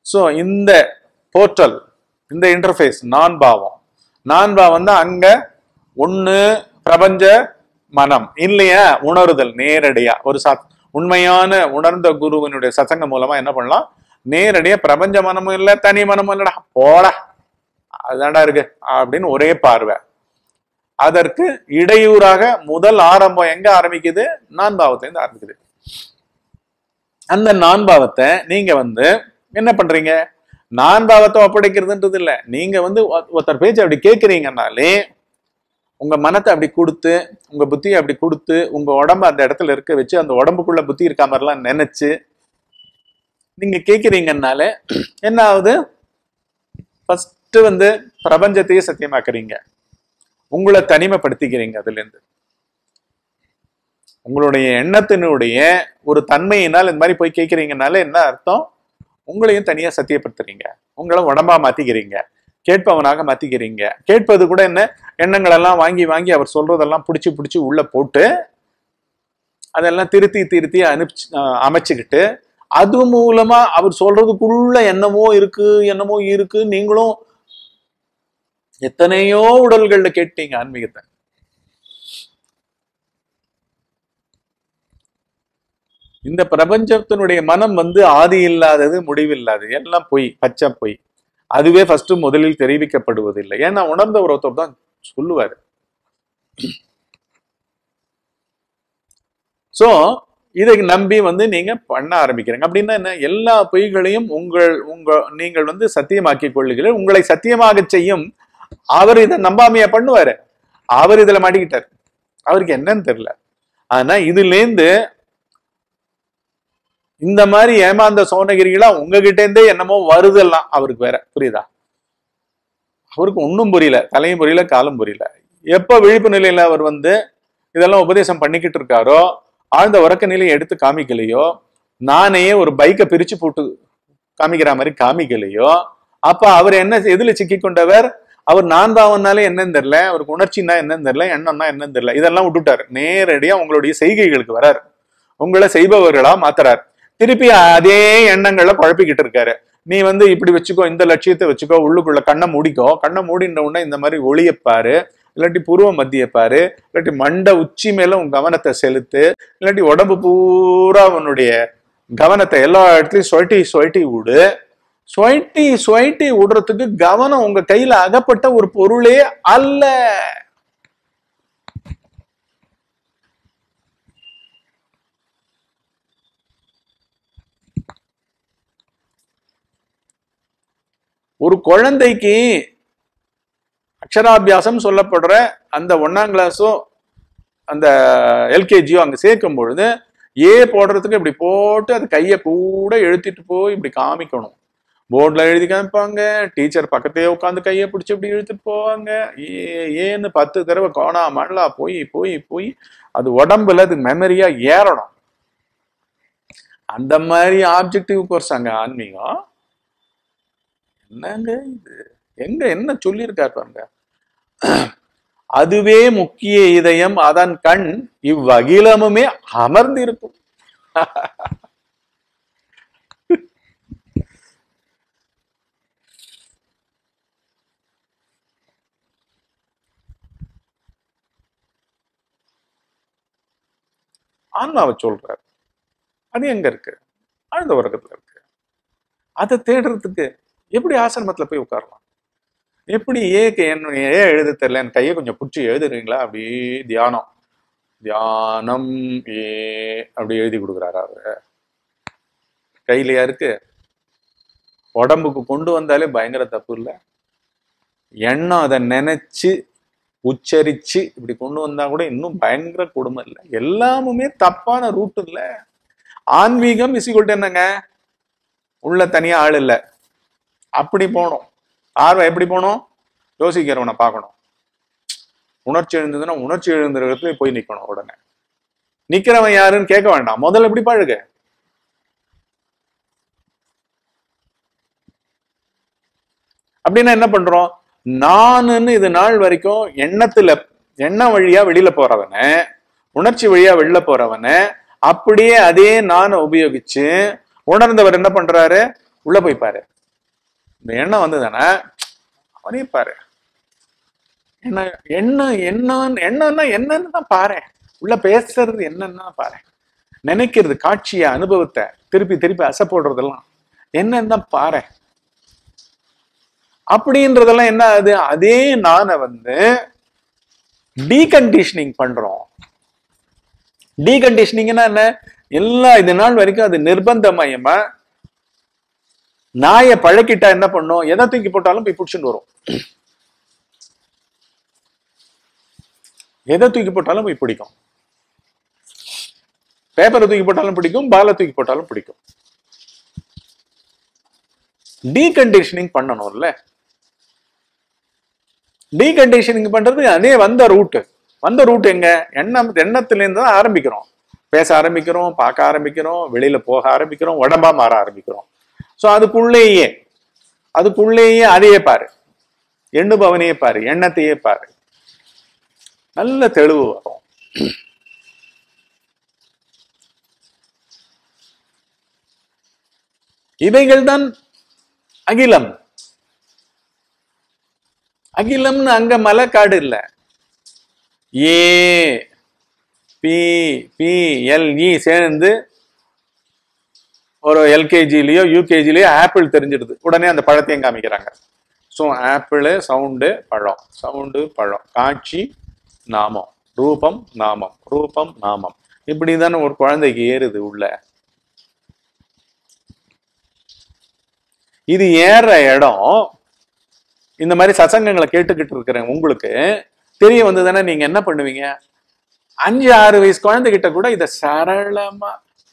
ஸோ இந்த போர்ட்டல் இந்த இன்டர்ஃபேஸ் நான் பாவம் நான் பாவம் தான் அங்க ஒண்ணு பிரபஞ்ச மனம் இல்லையா உணருதல் நேரடியா ஒரு சத் உண்மையான உணர்ந்த குருவினுடைய சசங்க மூலமா என்ன பண்ணலாம் நேரடியா பிரபஞ்ச மனமும் இல்ல தனி மனமும் இல்லடா போடா அதான்டா இருக்கு அப்படின்னு ஒரே பார்வை அதற்கு இடையூறாக முதல் ஆரம்பம் எங்க ஆரம்பிக்குது நான் பாவத்திலிருந்து ஆரம்பிக்குது அந்த நான் பாவத்தை நீங்க வந்து என்ன பண்றீங்க நான் பாவத்தை ஒப்படைக்கிறதுன்றது இல்ல நீங்க வந்து ஒ- ஒருத்தர் பேச்சு அப்படி கேட்கறீங்கன்னாலே உங்க மனத்தை அப்படி கொடுத்து உங்க புத்தியை அப்படி கொடுத்து உங்க உடம்ப அந்த இடத்துல இருக்க வச்சு அந்த உடம்புக்குள்ள புத்தி இருக்க மாதிரிலாம் நினைச்சு நீங்க கேட்கறீங்கன்னாலே என்ன ஆகுது ஃபர்ஸ்ட் வந்து பிரபஞ்சத்தையே சத்தியமாக்குறீங்க உங்களை தனிமைப்படுத்திக்கிறீங்க அதுல இருந்து உங்களுடைய எண்ணத்தினுடைய ஒரு தன்மையினால் இந்த மாதிரி போய் கேட்கறீங்கனால என்ன அர்த்தம் உங்களையும் தனியா சத்தியப்படுத்துறீங்க உங்களை உடம்பா மாத்திக்கிறீங்க கேட்பவனாக மாத்திக்கிறீங்க கேட்பது கூட என்ன எண்ணங்கள் எல்லாம் வாங்கி வாங்கி அவர் சொல்றதெல்லாம் பிடிச்சி பிடிச்சி உள்ள போட்டு அதெல்லாம் திருத்தி திருத்தி அனுப்பிச்சு அஹ் அமைச்சுக்கிட்டு அது மூலமா அவர் சொல்றதுக்குள்ள என்னமோ இருக்கு என்னமோ இருக்கு நீங்களும் எத்தனையோ உடல்கள்ல கேட்டீங்க ஆன்மீகத்தை இந்த பிரபஞ்சத்தினுடைய மனம் வந்து ஆதி இல்லாதது முடிவில்லாதது எல்லாம் பொய் பச்சை பொய் அதுவே ஃபர்ஸ்ட் முதலில் தெரிவிக்கப்படுவதில்லை ஏன்னா உணர்ந்த ஒருத்தர் தான் சொல்லுவாரு சோ இதை நம்பி வந்து நீங்க பண்ண ஆரம்பிக்கிறீங்க அப்படின்னா என்ன எல்லா பொய்களையும் உங்கள் உங்க நீங்கள் வந்து சத்தியமாக்கி கொள்ளுகிறீர்கள் உங்களை சத்தியமாக செய்யும் அவர் இதை நம்பாமையா பண்ணுவாரு அவர் இதுல மாட்டிக்கிட்டார் அவருக்கு என்னன்னு தெரியல ஆனா இதுல இருந்து இந்த மாதிரி ஏமாந்த சோனகிரிகளா உங்ககிட்ட இருந்தே என்னமோ வருதெல்லாம் அவருக்கு வேற புரியுதா அவருக்கு ஒன்றும் புரியல தலையும் புரியல காலும் புரியல எப்ப விழிப்பு நிலையில அவர் வந்து இதெல்லாம் உபதேசம் பண்ணிக்கிட்டு இருக்காரோ ஆழ்ந்த உறக்க நிலையை எடுத்து காமிக்கலையோ நானே ஒரு பைக்கை பிரிச்சு போட்டு காமிக்கிற மாதிரி காமிக்கலையோ அப்ப அவர் என்ன எதுல சிக்கி கொண்டவர் அவர் நான் பாவம்னாலே என்னன்னு தெரியல அவருக்கு உணர்ச்சின்னா என்னன்னு தெரியல எண்ணம்னா என்னன்னு தெரியல இதெல்லாம் விட்டுட்டார் நேரடியா உங்களுடைய செய்கைகளுக்கு வரார் உங்களை செய்பவர்களா மாத்துறார் திருப்பி அதே எண்ணங்களை குழப்பிக்கிட்டு இருக்காரு நீ வந்து இப்படி வச்சுக்கோ இந்த லட்சியத்தை வச்சுக்கோ உள்ளுக்குள்ள கண்ணை மூடிக்கோ கண்ணை மூடின உடனே இந்த மாதிரி ஒளிய பாரு இல்லாட்டி புருவ மத்திய பாரு இல்லாட்டி மண்டை உச்சி மேல உன் கவனத்தை செலுத்து இல்லாட்டி உடம்பு பூரா உன்னுடைய கவனத்தை எல்லா இடத்துலயும் சொயட்டி சொயட்டி விடு சொயட்டி சொயட்டி விடுறதுக்கு கவனம் உங்க கையில அகப்பட்ட ஒரு பொருளே அல்ல ஒரு குழந்தைக்கு அக்ஷராபியாசம் சொல்லப்படுற அந்த ஒன்னாம் கிளாஸோ அந்த எல்கேஜியோ அங்க சேர்க்கும் பொழுது ஏ போடுறதுக்கு இப்படி போட்டு அது கையை கூட எழுத்திட்டு போய் இப்படி காமிக்கணும் போர்டில் எழுதி காமிப்பாங்க டீச்சர் பக்கத்தையே உட்காந்து கையை பிடிச்சி இப்படி இழுத்துட்டு போவாங்க ஏ ஏன்னு பத்து தடவை கோணா மண்ணலா போய் போய் போய் அது உடம்புல அது மெமரியா ஏறணும் அந்த மாதிரி ஆப்ஜெக்டிவ் கோர்ஸ் அங்க ஆன்மீகம் என்னங்க இது எங்க என்ன சொல்லியிருக்காரு பாருங்க அதுவே முக்கிய இதயம் அதன் கண் இவ்வகிலமுமே அமர்ந்திருக்கும் ஆன்மாவை சொல்றாரு அது எங்க இருக்கு ஆழ்ந்த உறக்கத்துல இருக்கு அதை தேடுறதுக்கு எப்படி ஆசிரமத்துல போய் உட்காரலாம் எப்படி ஏக்கு என்ன ஏன் எழுத தெரியல என் கையை கொஞ்சம் பிடிச்சி எழுதுறீங்களா அப்படி தியானம் தியானம் ஏ அப்படி எழுதி கொடுக்குறாரு அவரு கையிலயா இருக்கு உடம்புக்கு கொண்டு வந்தாலே பயங்கர தப்பு இல்லை எண்ணம் அதை நினைச்சு உச்சரிச்சு இப்படி கொண்டு வந்தா கூட இன்னும் பயங்கர கொடுமை இல்லை எல்லாமுமே தப்பான ரூட் இல்ல ஆன்மீகம் இசிகொல்ட்டு என்னங்க உள்ள தனியா ஆள் இல்லை அப்படி போகணும் ஆர்வம் எப்படி போகணும் யோசிக்கிறவனை பார்க்கணும் உணர்ச்சி எழுந்ததுன்னா உணர்ச்சி எழுந்த இடத்துல போய் நிக்கணும் உடனே நிக்கிறவன் யாருன்னு கேட்க வேண்டாம் முதல்ல எப்படி பழகு அப்படின்னா என்ன பண்றோம் நானுன்னு இது நாள் வரைக்கும் எண்ணத்துல எண்ணம் வழியா வெளியில போறவன உணர்ச்சி வழியா வெளில போறவன அப்படியே அதே நானை உபயோகிச்சு உணர்ந்தவர் என்ன பண்றாரு உள்ள போய் பாரு இந்த எண்ணம் வந்ததுன்னா அவனே பாரு என்ன என்ன என்ன என்னன்னா என்னன்னு தான் பாரு உள்ள பேசுறது என்னன்னா பாரு நினைக்கிறது காட்சிய அனுபவத்தை திருப்பி திருப்பி அசை போடுறதெல்லாம் என்னன்னு தான் பாரு அப்படின்றதெல்லாம் என்ன ஆகுது அதே நானை வந்து டீகண்டிஷனிங் பண்றோம் டீகண்டிஷனிங்னா என்ன எல்லா இது நாள் வரைக்கும் அது நிர்பந்தமயமா நாயை பழக்கிட்டா என்ன பண்ணும் எதை தூக்கி போட்டாலும் போய் பிடிச்சிட்டு வரும் எதை தூக்கி போட்டாலும் போய் பிடிக்கும் பேப்பரை தூக்கி போட்டாலும் பிடிக்கும் பாலை தூக்கி போட்டாலும் பிடிக்கும் டீகண்டிஷனிங் பண்ணணும்ல டீகண்டிஷனிங் பண்றது அதே வந்த ரூட் வந்த ரூட் எங்க எண்ணம் எண்ணத்துல இருந்து தான் ஆரம்பிக்கிறோம் பேச ஆரம்பிக்கிறோம் பார்க்க ஆரம்பிக்கிறோம் வெளியில போக ஆரம்பிக்கிறோம் உடம்பா மாற ஆரம்பிக்கிறோம் சோ அதுக்குள்ளேயே அதுக்குள்ளேயே அதையே பாரு எண்ணுபவனையே பாரு எண்ணத்தையே பாரு நல்ல தெளிவு வரும் இவைகள்தான் அகிலம் அகிலம்னு அங்க மலைக்காடு இல்ல A P P L E சேர்ந்து ஒரு எல்கேஜிலயோ யூகேஜிலயோ ஆப்பிள் தெரிஞ்சிடுது உடனே அந்த பழத்தையும் காமிக்கிறாங்க ஸோ ஆப்பிள் சவுண்டு பழம் சவுண்டு பழம் காட்சி நாமம் ரூபம் நாமம் ரூபம் நாமம் இப்படி தானே ஒரு குழந்தைக்கு ஏறுது உள்ள இது ஏற இடம் இந்த மாதிரி சசங்கங்களை கேட்டுக்கிட்டு இருக்கிறேன் உங்களுக்கு தெரிய வந்ததுன்னா நீங்க என்ன பண்ணுவீங்க அஞ்சு ஆறு வயசு குழந்தைகிட்ட கூட இத சரளமா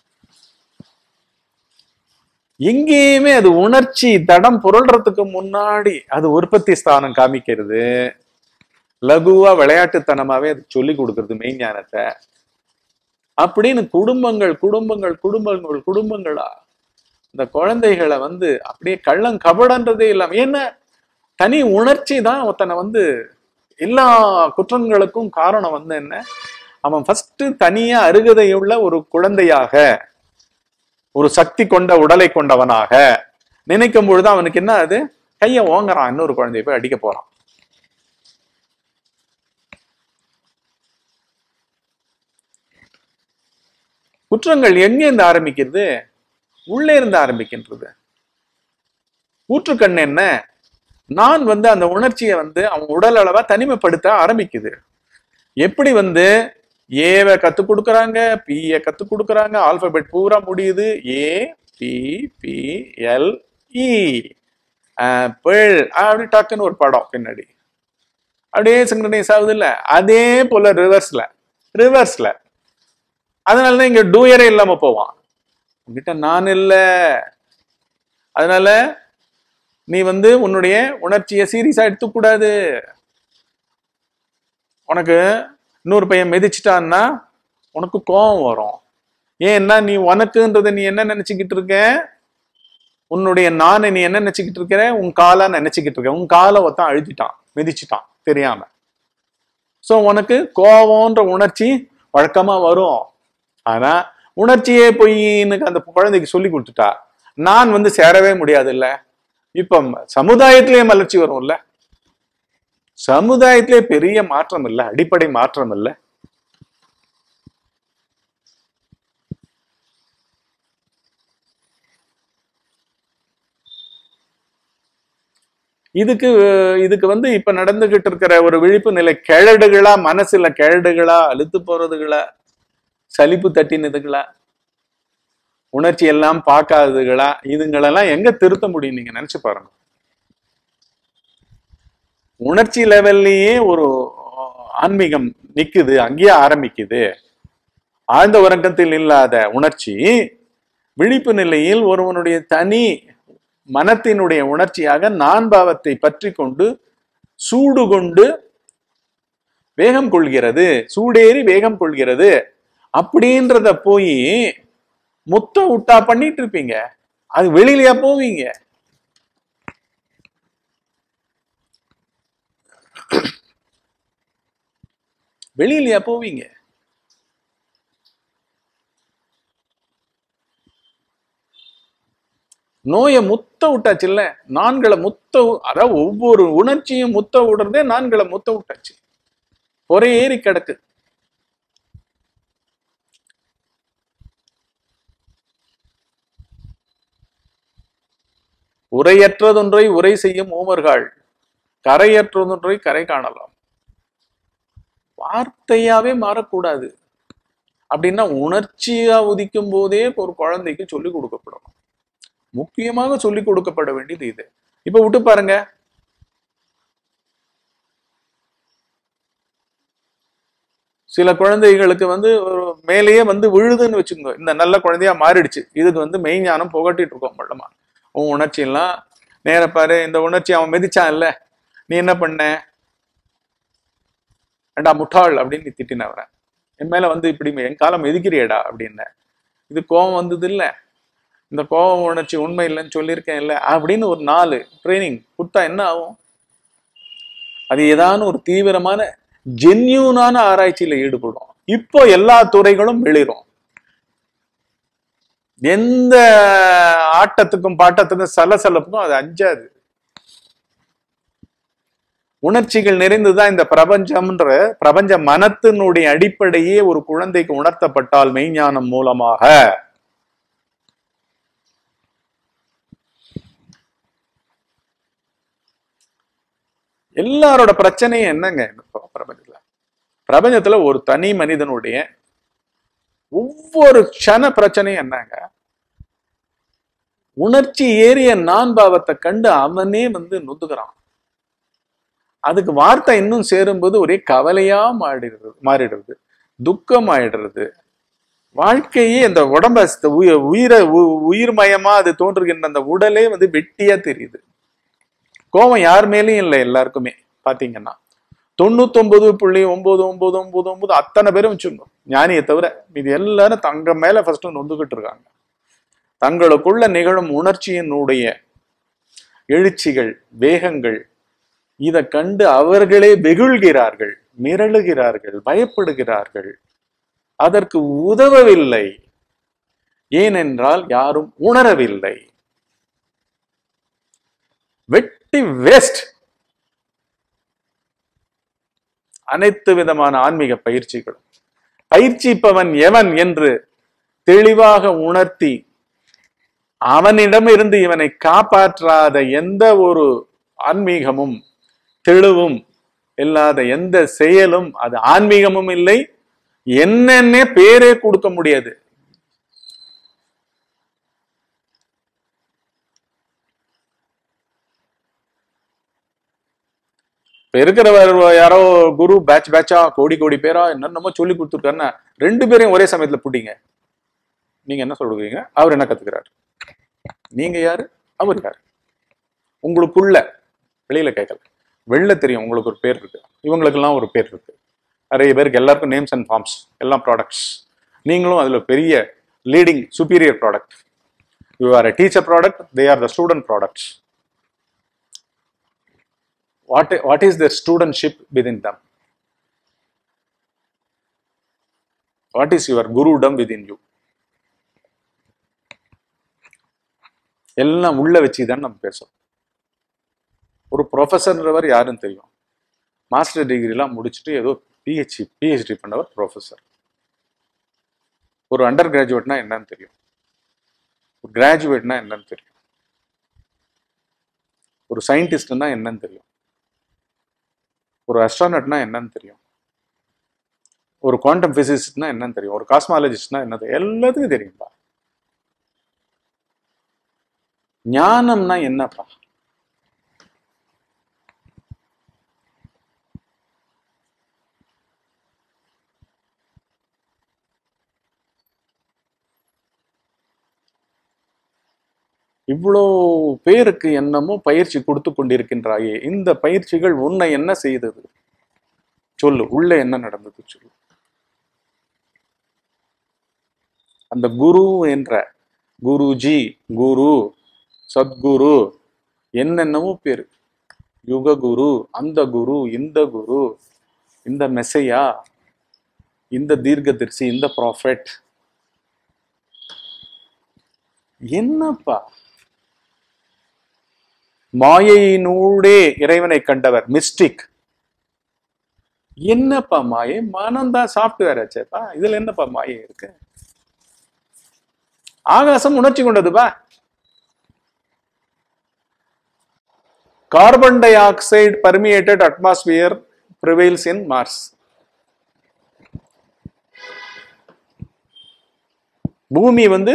எங்கேயுமே அது உணர்ச்சி தடம் புரள்றதுக்கு முன்னாடி அது உற்பத்தி ஸ்தானம் காமிக்கிறது லகுவா விளையாட்டுத்தனமாவே அது சொல்லி கொடுக்கறது மெய்ஞானத்தை அப்படின்னு குடும்பங்கள் குடும்பங்கள் குடும்பங்கள் குடும்பங்களா இந்த குழந்தைகளை வந்து அப்படியே கள்ளம் கபடன்றதே இல்லாம ஏன்னா தனி உணர்ச்சி தான் ஒருத்தனை வந்து எல்லா குற்றங்களுக்கும் காரணம் வந்து என்ன அவன் ஃபர்ஸ்ட் தனியா அருகதையுள்ள ஒரு குழந்தையாக ஒரு சக்தி கொண்ட உடலை கொண்டவனாக நினைக்கும் பொழுது அவனுக்கு என்ன அது கைய ஓங்குறான் இன்னொரு குழந்தைய போய் அடிக்க போறான் குற்றங்கள் எங்கே இருந்து ஆரம்பிக்கிறது உள்ளே இருந்து ஆரம்பிக்கின்றது ஊற்றுக்கண் என்ன நான் வந்து அந்த உணர்ச்சியை வந்து அவன் உடல் அளவா தனிமைப்படுத்த ஆரம்பிக்குது எப்படி வந்து ஏவை கத்து கொடுக்கறாங்க பிய கத்து கொடுக்கறாங்க ஆல்பபெட் பூரா முடியுது A P P L E apple அப்படி டக்குன்னு ஒரு படம் பின்னாடி அப்படியே சிங்க்ரனைஸ் ஆகுது இல்ல அதே போல ரிவர்ஸ்ல ரிவர்ஸ்ல அதனாலதான் இங்க டூயரே இல்லாம போவான் உங்ககிட்ட நான் இல்ல அதனால நீ வந்து உன்னுடைய உணர்ச்சியை சீரியஸா எடுத்துக்கூடாது உனக்கு இன்னொரு பையன் மிதிச்சிட்டான்னா உனக்கு கோபம் வரும் ஏன்னா நீ உனக்குன்றத நீ என்ன நினைச்சுக்கிட்டு இருக்க உன்னுடைய நானை நீ என்ன நினைச்சுக்கிட்டு இருக்கிற உன் காலா நினைச்சுக்கிட்டு இருக்க உன் காலை ஒருத்தன் அழுத்திட்டான் மிதிச்சிட்டான் தெரியாம சோ உனக்கு கோபம்ன்ற உணர்ச்சி வழக்கமா வரும் ஆனா உணர்ச்சியே பொய்ன்னு அந்த குழந்தைக்கு சொல்லி கொடுத்துட்டா நான் வந்து சேரவே முடியாது இல்ல இப்ப சமுதாயத்திலேயே மலர்ச்சி வரும்ல சமுதாயத்திலே பெரிய மாற்றம் இல்ல அடிப்படை மாற்றம் இல்ல இதுக்கு இதுக்கு வந்து இப்ப நடந்துகிட்டு இருக்கிற ஒரு விழிப்பு நிலை கிழடுகளா மனசுல கிழடுகளா அழுத்து போறதுகளா சலிப்பு தட்டினதுகளா உணர்ச்சி எல்லாம் பார்க்காததுகளா இதுங்களெல்லாம் எங்க திருத்த முடியும் நீங்க நினைச்சு பாருங்க உணர்ச்சி லெவல்லையே ஒரு ஆன்மீகம் நிக்குது அங்கேயே ஆரம்பிக்குது ஆழ்ந்த உறக்கத்தில் இல்லாத உணர்ச்சி விழிப்பு நிலையில் ஒருவனுடைய தனி மனத்தினுடைய உணர்ச்சியாக நான் பாவத்தை பற்றி கொண்டு சூடு கொண்டு வேகம் கொள்கிறது சூடேறி வேகம் கொள்கிறது அப்படின்றத போய் முத்த விட்டா பண்ணிட்டு இருப்பீங்க அது வெளியிலயா போவீங்க வெளியிலயா போவீங்க நோயை முத்த முத்த விட்டாச்சு இல்ல நான்களை முத்த வு- அதாவது ஒவ்வொரு உணர்ச்சியும் முத்த விடுறதே நான்களை முத்த விட்டாச்சு ஒரே ஏறி கிடக்கு உரையற்றதொன்றை உரை செய்யும் ஊமர்கள் கரையற்றதொன்றை கரை காணலாம் வார்த்தையாவே மாறக்கூடாது அப்படின்னா உணர்ச்சியா உதிக்கும் போதே ஒரு குழந்தைக்கு சொல்லி கொடுக்கப்படணும் முக்கியமாக சொல்லி கொடுக்கப்பட வேண்டியது இது இப்ப விட்டு பாருங்க சில குழந்தைகளுக்கு வந்து ஒரு மேலேயே வந்து விழுதுன்னு வச்சுக்கோங்க இந்த நல்ல குழந்தையா மாறிடுச்சு இதுக்கு வந்து மெய்ஞானம் புகட்டிட்டு இருக்கோம் மொல்லமா உன் உணர்ச்சி எல்லாம் நேர பாரு இந்த உணர்ச்சி அவன் மிதிச்சான் இல்ல நீ என்ன பண்ண ஏண்டா முட்டாள் அப்படின்னு நீ திட்டினவரேன் என் மேல வந்து இப்படி என் காலம் எதுக்கிறியடா அப்படின்னு இது கோபம் வந்தது இல்ல இந்த கோபம் உணர்ச்சி உண்மை இல்லைன்னு சொல்லியிருக்கேன் இல்ல அப்படின்னு ஒரு நாலு ட்ரைனிங் கொடுத்தா என்ன ஆகும் அது ஏதான ஒரு தீவிரமான ஜென்யூனான ஆராய்ச்சியில ஈடுபடும் இப்போ எல்லா துறைகளும் வெளிரும் எந்த ஆட்டத்துக்கும் பாட்டத்துக்கும் சலசலப்புக்கும் அது அஞ்சாது உணர்ச்சிகள் நிறைந்துதான் இந்த பிரபஞ்சம்ன்ற பிரபஞ்ச மனத்தினுடைய அடிப்படையே ஒரு குழந்தைக்கு உணர்த்தப்பட்டால் மெய்ஞானம் மூலமாக எல்லாரோட பிரச்சனையும் என்னங்க இந்த பிர- பிரபஞ்சத்துல பிரபஞ்சத்துல ஒரு தனி மனிதனுடைய ஒவ்வொரு க்ஷண பிரச்சனையும் என்னங்க உணர்ச்சி ஏறிய நான் பாவத்தை கண்டு அவனே வந்து நொந்துக்கிறான் அதுக்கு வார்த்தை இன்னும் சேரும்போது ஒரே கவலையா மாறிடுறது மாறிடுறது துக்கம் ஆயிடுறது வாழ்க்கையே இந்த உடம்ப ஸ் உய- உயிரை உ- உயிர்மயமா அது தோன்றுகின்ற அந்த உடலே வந்து வெட்டியா தெரியுது கோபம் யார் மேலேயும் இல்லை எல்லாருக்குமே பாத்தீங்கன்னா தொண்ணூத்தொன்பது புள்ளி ஒன்பது ஒன்பது ஒன்பது ஒன்பது அத்தனை பேரும் வச்சுருந்தோம் ஞானியை தவிர இது எல்லாரும் தங்க மேல ஃபர்ஸ்ட் நொந்துகிட்டு இருக்காங்க தங்களுக்குள்ள நிகழும் உணர்ச்சியினுடைய எழுச்சிகள் வேகங்கள் இதை கண்டு அவர்களே வெகுள்கிறார்கள் மிரளுகிறார்கள் பயப்படுகிறார்கள் அதற்கு உதவவில்லை ஏனென்றால் யாரும் உணரவில்லை வெட்டி வேஸ்ட் அனைத்து விதமான ஆன்மீக பயிற்சிகளும் பயிற்சிப்பவன் எவன் என்று தெளிவாக உணர்த்தி அவனிடமிருந்து இவனை காப்பாற்றாத எந்த ஒரு ஆன்மீகமும் தெளிவும் இல்லாத எந்த செயலும் அது ஆன்மீகமும் இல்லை என்னென்ன பேரே கொடுக்க முடியாது இப்ப இருக்கிறவர் யாரோ குரு பேட்ச் பேட்சா கோடி கோடி பேரா என்னென்னமோ சொல்லி கொடுத்துருக்காருன்னா ரெண்டு பேரையும் ஒரே சமயத்துல புட்டிங்க நீங்க என்ன சொல்றீங்க அவர் என்ன கத்துக்கிறாரு நீங்க யாரு அவர் யாரு உங்களுக்குள்ள வெளியில கேட்கல வெளில தெரியும் உங்களுக்கு ஒரு பேர் இருக்கு இவங்களுக்கெல்லாம் ஒரு பேர் இருக்கு நிறைய பேருக்கு எல்லாருக்கும் நேம்ஸ் அண்ட் ஃபார்ம்ஸ் எல்லாம் ப்ராடக்ட்ஸ் நீங்களும் அதுல பெரிய leading superior product you are a teacher product they are the student products what what is their studentship within them what is your gurudom within you எல்லாம் உள்ள வச்சு தான் நம்ம பேசுறோம் ஒரு ப்ரொஃபஸர்ன்றவர் யாருன்னு தெரியும் மாஸ்டர் டிகிரிலாம் முடிச்சுட்டு ஏதோ பிஹெச்டி பிஹெச்டி பண்ணவர் ப்ரொஃபஸர் ஒரு அண்டர் கிராஜுவேட்னா என்னன்னு தெரியும் ஒரு கிராஜுவேட்னா என்னன்னு தெரியும் ஒரு சயின்டிஸ்ட்னா என்னன்னு தெரியும் ஒரு அஸ்ட்ரானட்னா என்னன்னு தெரியும் ஒரு குவாண்டம் பிசிசிஸ்ட்னா என்னன்னு தெரியும் ஒரு காஸ்மாலஜிஸ்ட்னா என்ன தெரியும் எல்லாத்துக்கும் தெரியும்பா ஞானம்னா என்னப்பா இவ்வளோ பேருக்கு என்னமோ பயிற்சி கொடுத்து கொண்டிருக்கின்றாயே இந்த பயிற்சிகள் உன்னை என்ன செய்தது சொல்லு உள்ள என்ன நடந்தது சொல்லு அந்த குரு என்ற குருஜி குரு சத்குரு என்னென்னமோ பேரு யுக குரு அந்த குரு இந்த குரு இந்த மெசையா இந்த தீர்க்கதரிசி இந்த ப்ராஃபெட் என்னப்பா மாயையினூடே இறைவனை கண்டவர் மிஸ்டிக் என்னப்பா மாயை மனம்தான் சாஃப்ட்வேர் ஆச்சேப்பா இதுல என்னப்பா மாயை இருக்கு ஆகாசம் உணர்ச்சி கொண்டதுப்பா carbon dioxide permeated atmosphere prevails in Mars பூமி வந்து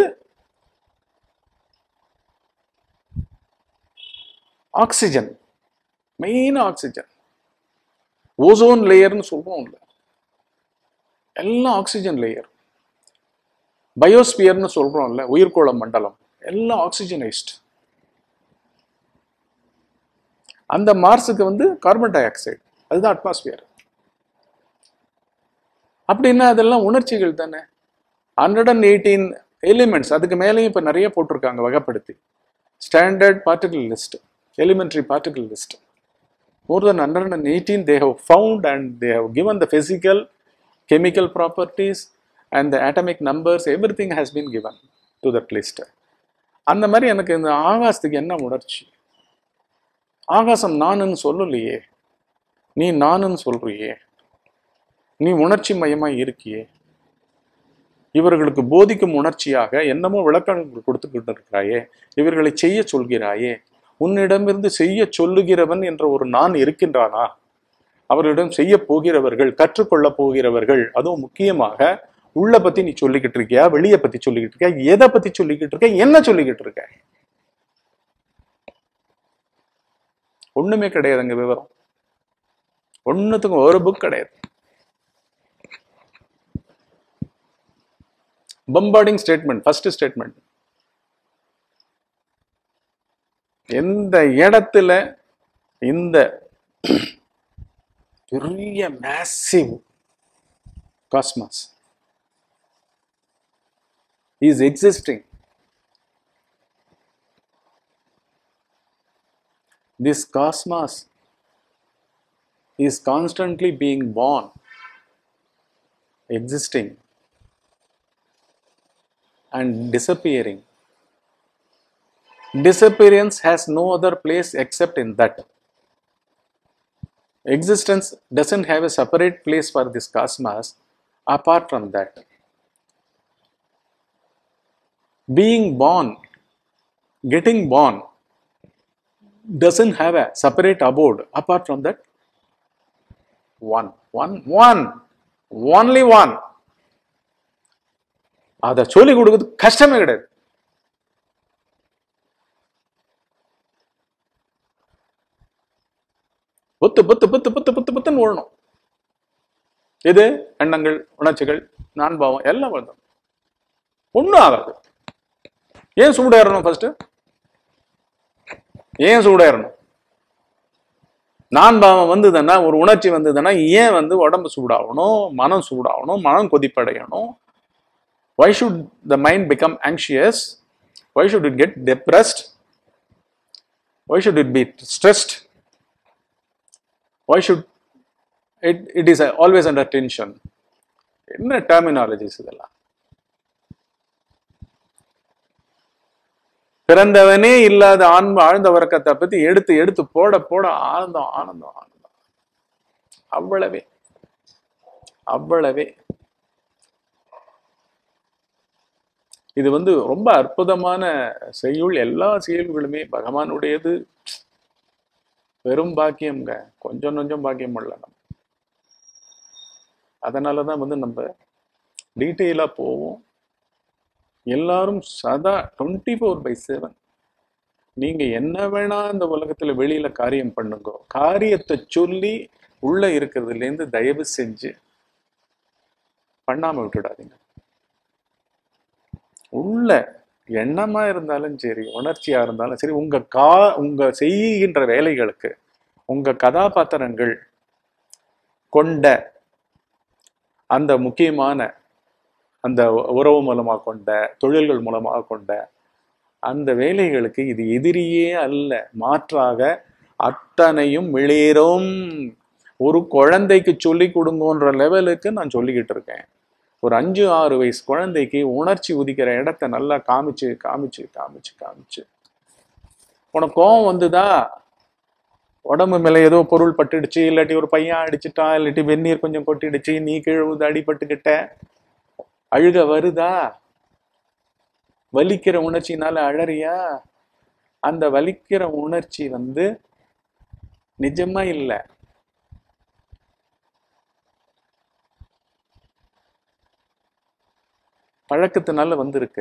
ஆக்சிஜன் மெயின் ஆக்சிஜன் ஓசோன் லேயர்னு சொல்றோம் இல்ல எல்லாம் ஆக்சிஜன் லேயர் பயோஸ்பியர்னு சொல்றோம்ல உயிர்கோள மண்டலம் எல்லாம் ஆக்சிஜனைஸ்ட் அந்த மார்ஸுக்கு வந்து கார்பன் டை ஆக்சைடு அதுதான் அட்மாஸ்பியர் அப்படின்னா அதெல்லாம் உணர்ச்சிகள் தானே ஹண்ட்ரட் அண்ட் எயிட்டீன் எலிமெண்ட்ஸ் அதுக்கு மேலேயும் இப்போ நிறைய போட்டிருக்காங்க வகைப்படுத்தி standard particle list elementary particle list more than 118 they have found and they have given the physical chemical properties and the atomic numbers everything has been given to that list அந்த மாதிரி எனக்கு இந்த ஆகாசத்துக்கு என்ன உணர்ச்சி ஆகாசம் நானுன்னு சொல்லலையே நீ நானுன்னு சொல்றியே நீ உணர்ச்சி மயமா இருக்கியே இவர்களுக்கு போதிக்கும் உணர்ச்சியாக என்னமோ விளக்கங்கள் கொடுத்துக்கிட்டு இருக்கிறாயே இவர்களை செய்ய சொல்கிறாயே உன்னிடமிருந்து செய்ய சொல்லுகிறவன் என்ற ஒரு நான் இருக்கின்றானா அவர்களிடம் செய்ய போகிறவர்கள் கற்றுக்கொள்ள போகிறவர்கள் அதுவும் முக்கியமாக உள்ள பத்தி நீ சொல்லிக்கிட்டு இருக்கியா வெளிய பத்தி சொல்லிக்கிட்டு இருக்கியா எதை பத்தி சொல்லிக்கிட்டு இருக்க என்ன சொல்லிக்கிட்டு இருக்க ஒண்ணுமே கிடையாதுங்க விவரம் ஒண்ணுத்துக்கும் ஒரு புக் கிடையாது பம்பார்டிங் ஸ்டேட்மெண்ட் ஃபர்ஸ்ட் ஸ்டேட்மெண்ட் எந்த இடத்துல இந்த பெரிய massive cosmos is existing this cosmos is constantly being born, existing, and disappearing. Disappearance has no other place except in that. Existence doesn't have a separate place for this cosmos apart from that. Being born, getting born, doesn't have a separate abode apart from that one one one only one அதை சொல்லி கொடுக்குறது கஷ்டமே கிடையாது புத்து புத்து புத்து புத்து புத்து புத்துன்னு ஓடணும் இது எண்ணங்கள் உணர்ச்சிகள் நான் பாவம் எல்லாம் வருதும் ஒன்றும் ஆகாது ஏன் சூடேறணும் ஃபர்ஸ்ட் ஏன் சூடேறணும் நான் பாவம் வந்ததுன்னா ஒரு உணர்ச்சி வந்ததுன்னா ஏன் வந்து உடம்பு சூடாகணும் மனம் சூடாகணும் மனம் கொதிப்படையணும் why should the mind become anxious why should it get depressed why should it be stressed why should it it is always under tension என்ன டெர்மினாலஜிஸ் இதெல்லாம் பிறந்தவனே இல்லாத ஆன்ம ஆழ்ந்த உறக்கத்தை பத்தி எடுத்து எடுத்து போட போட ஆனந்தம் ஆனந்தம் ஆனந்தம் அவ்வளவே அவ்வளவே இது வந்து ரொம்ப அற்புதமான செய்யுள் எல்லா செயல்களுமே பகவானுடையது பெரும் பாக்கியம்ங்க கொஞ்சம் கொஞ்சம் பாக்கியம் பண்ணல நம்ம அதனாலதான் வந்து நம்ம டீட்டெயிலா போவோம் எல்லாரும் சதா டுவெண்ட்டி ஃபோர் பை செவன் நீங்க என்ன வேணா இந்த உலகத்துல வெளியில காரியம் பண்ணுங்க காரியத்தை சொல்லி உள்ள இருக்கிறதுல இருந்து தயவு செஞ்சு பண்ணாம விட்டுடாதீங்க உள்ள எண்ணமா இருந்தாலும் சரி உணர்ச்சியா இருந்தாலும் சரி உங்க கா உங்க செய்கின்ற வேலைகளுக்கு உங்க கதாபாத்திரங்கள் கொண்ட அந்த முக்கியமான அந்த உறவு மூலமாக கொண்ட தொழில்கள் மூலமாக கொண்ட அந்த வேலைகளுக்கு இது எதிரியே அல்ல மாற்றாக அத்தனையும் மிளேறும் ஒரு குழந்தைக்கு சொல்லி கொடுங்கன்ற லெவலுக்கு நான் சொல்லிக்கிட்டு இருக்கேன் ஒரு அஞ்சு ஆறு வயசு குழந்தைக்கு உணர்ச்சி உதிக்கிற இடத்த நல்லா காமிச்சு காமிச்சு காமிச்சு காமிச்சு உனக்கு கோவம் வந்துதா உடம்பு மேல ஏதோ பொருள் பட்டுடுச்சு இல்லாட்டி ஒரு பையன் அடிச்சிட்டான் இல்லாட்டி வெந்நீர் கொஞ்சம் கொட்டிடுச்சு நீ கீழே விழுந்து அடிபட்டுக்கிட்ட அழுக வருதா வலிக்கிற உணர்ச்சினால அழறியா அந்த வலிக்கிற உணர்ச்சி வந்து நிஜமா இல்ல பழக்கத்தினால வந்திருக்கு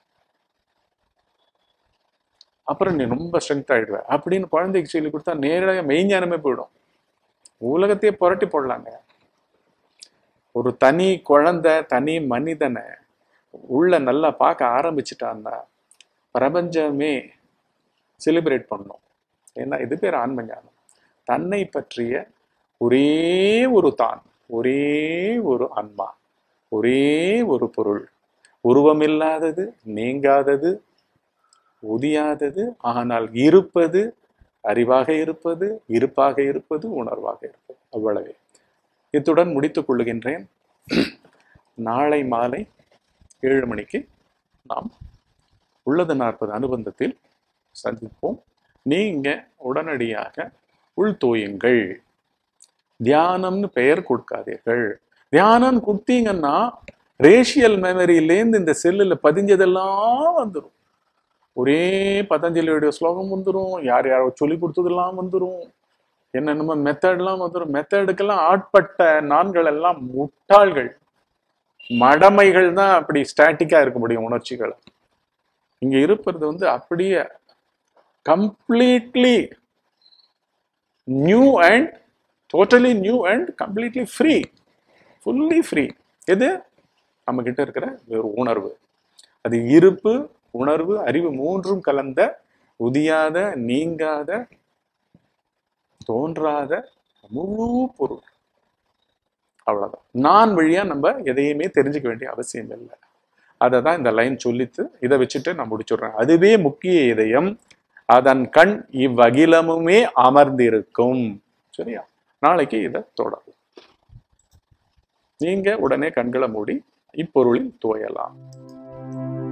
அப்புறம் நீ ரொம்ப ஸ்ட்ரென்த் ஆயிடுவ அப்படின்னு குழந்தைக்கு சொல்லி கொடுத்தா நேரடியாக மெய்ஞானமே போயிடும் உலகத்தையே புரட்டி போடலாங்க ஒரு தனி குழந்தை தனி மனிதனை உள்ள நல்லா பார்க்க ஆரம்பிச்சிட்டான்னா பிரபஞ்சமே செலிப்ரேட் பண்ணும் ஏன்னா இது பேர் ஆன்ம ஞானம் தன்னை பற்றிய ஒரே ஒரு தான் ஒரே ஒரு ஆன்மா ஒரே ஒரு பொருள் உருவமில்லாதது நீங்காதது உதியாதது ஆனால் இருப்பது அறிவாக இருப்பது இருப்பாக இருப்பது உணர்வாக இருப்பது அவ்வளவே இத்துடன் முடித்துக் கொள்ளுகின்றேன் நாளை மாலை ஏழு மணிக்கு நாம் உள்ளது நாற்பது அனுபந்தத்தில் சந்திப்போம் நீங்க உடனடியாக உள்தோயுங்கள் தியானம்னு பெயர் கொடுக்காதீர்கள் தியானம் கொடுத்தீங்கன்னா ரேஷியல் மெமரியிலேருந்து இந்த செல்லில் பதிஞ்சதெல்லாம் வந்துடும் ஒரே பதஞ்சலியுடைய ஸ்லோகம் வந்துடும் யார் யாரோ சொல்லி கொடுத்ததெல்லாம் வந்துடும் என்னென்னமோ மெத்தட்லாம் வந்துடும் மெத்தடுக்கெல்லாம் ஆட்பட்ட நான்கள் எல்லாம் முட்டாள்கள் மடமைகள் தான் அப்படி ஸ்டாட்டிக்கா இருக்க முடியும் உணர்ச்சிகள் இங்க இருப்பது வந்து அப்படியே completely new and totally new and completely free fully free எது நம்ம கிட்ட இருக்கிற ஒரு உணர்வு அது இருப்பு உணர்வு அறிவு மூன்றும் கலந்த உதியாத நீங்காத தோன்றாத முழு பொருள் அவ்வளவுதான் நான் வழியா நம்ம எதையுமே தெரிஞ்சுக்க வேண்டிய அவசியம் இல்லை அதை தான் இந்த லைன் சொல்லித்து இதை வச்சுட்டு நான் முடிச்சுடுறேன் அதுவே முக்கிய இதயம் அதன் கண் இவ்வகிலமுமே அமர்ந்திருக்கும் சரியா நாளைக்கு இதை தொடரும் நீங்க உடனே கண்களை மூடி இப்பொருளில் துவையலாம்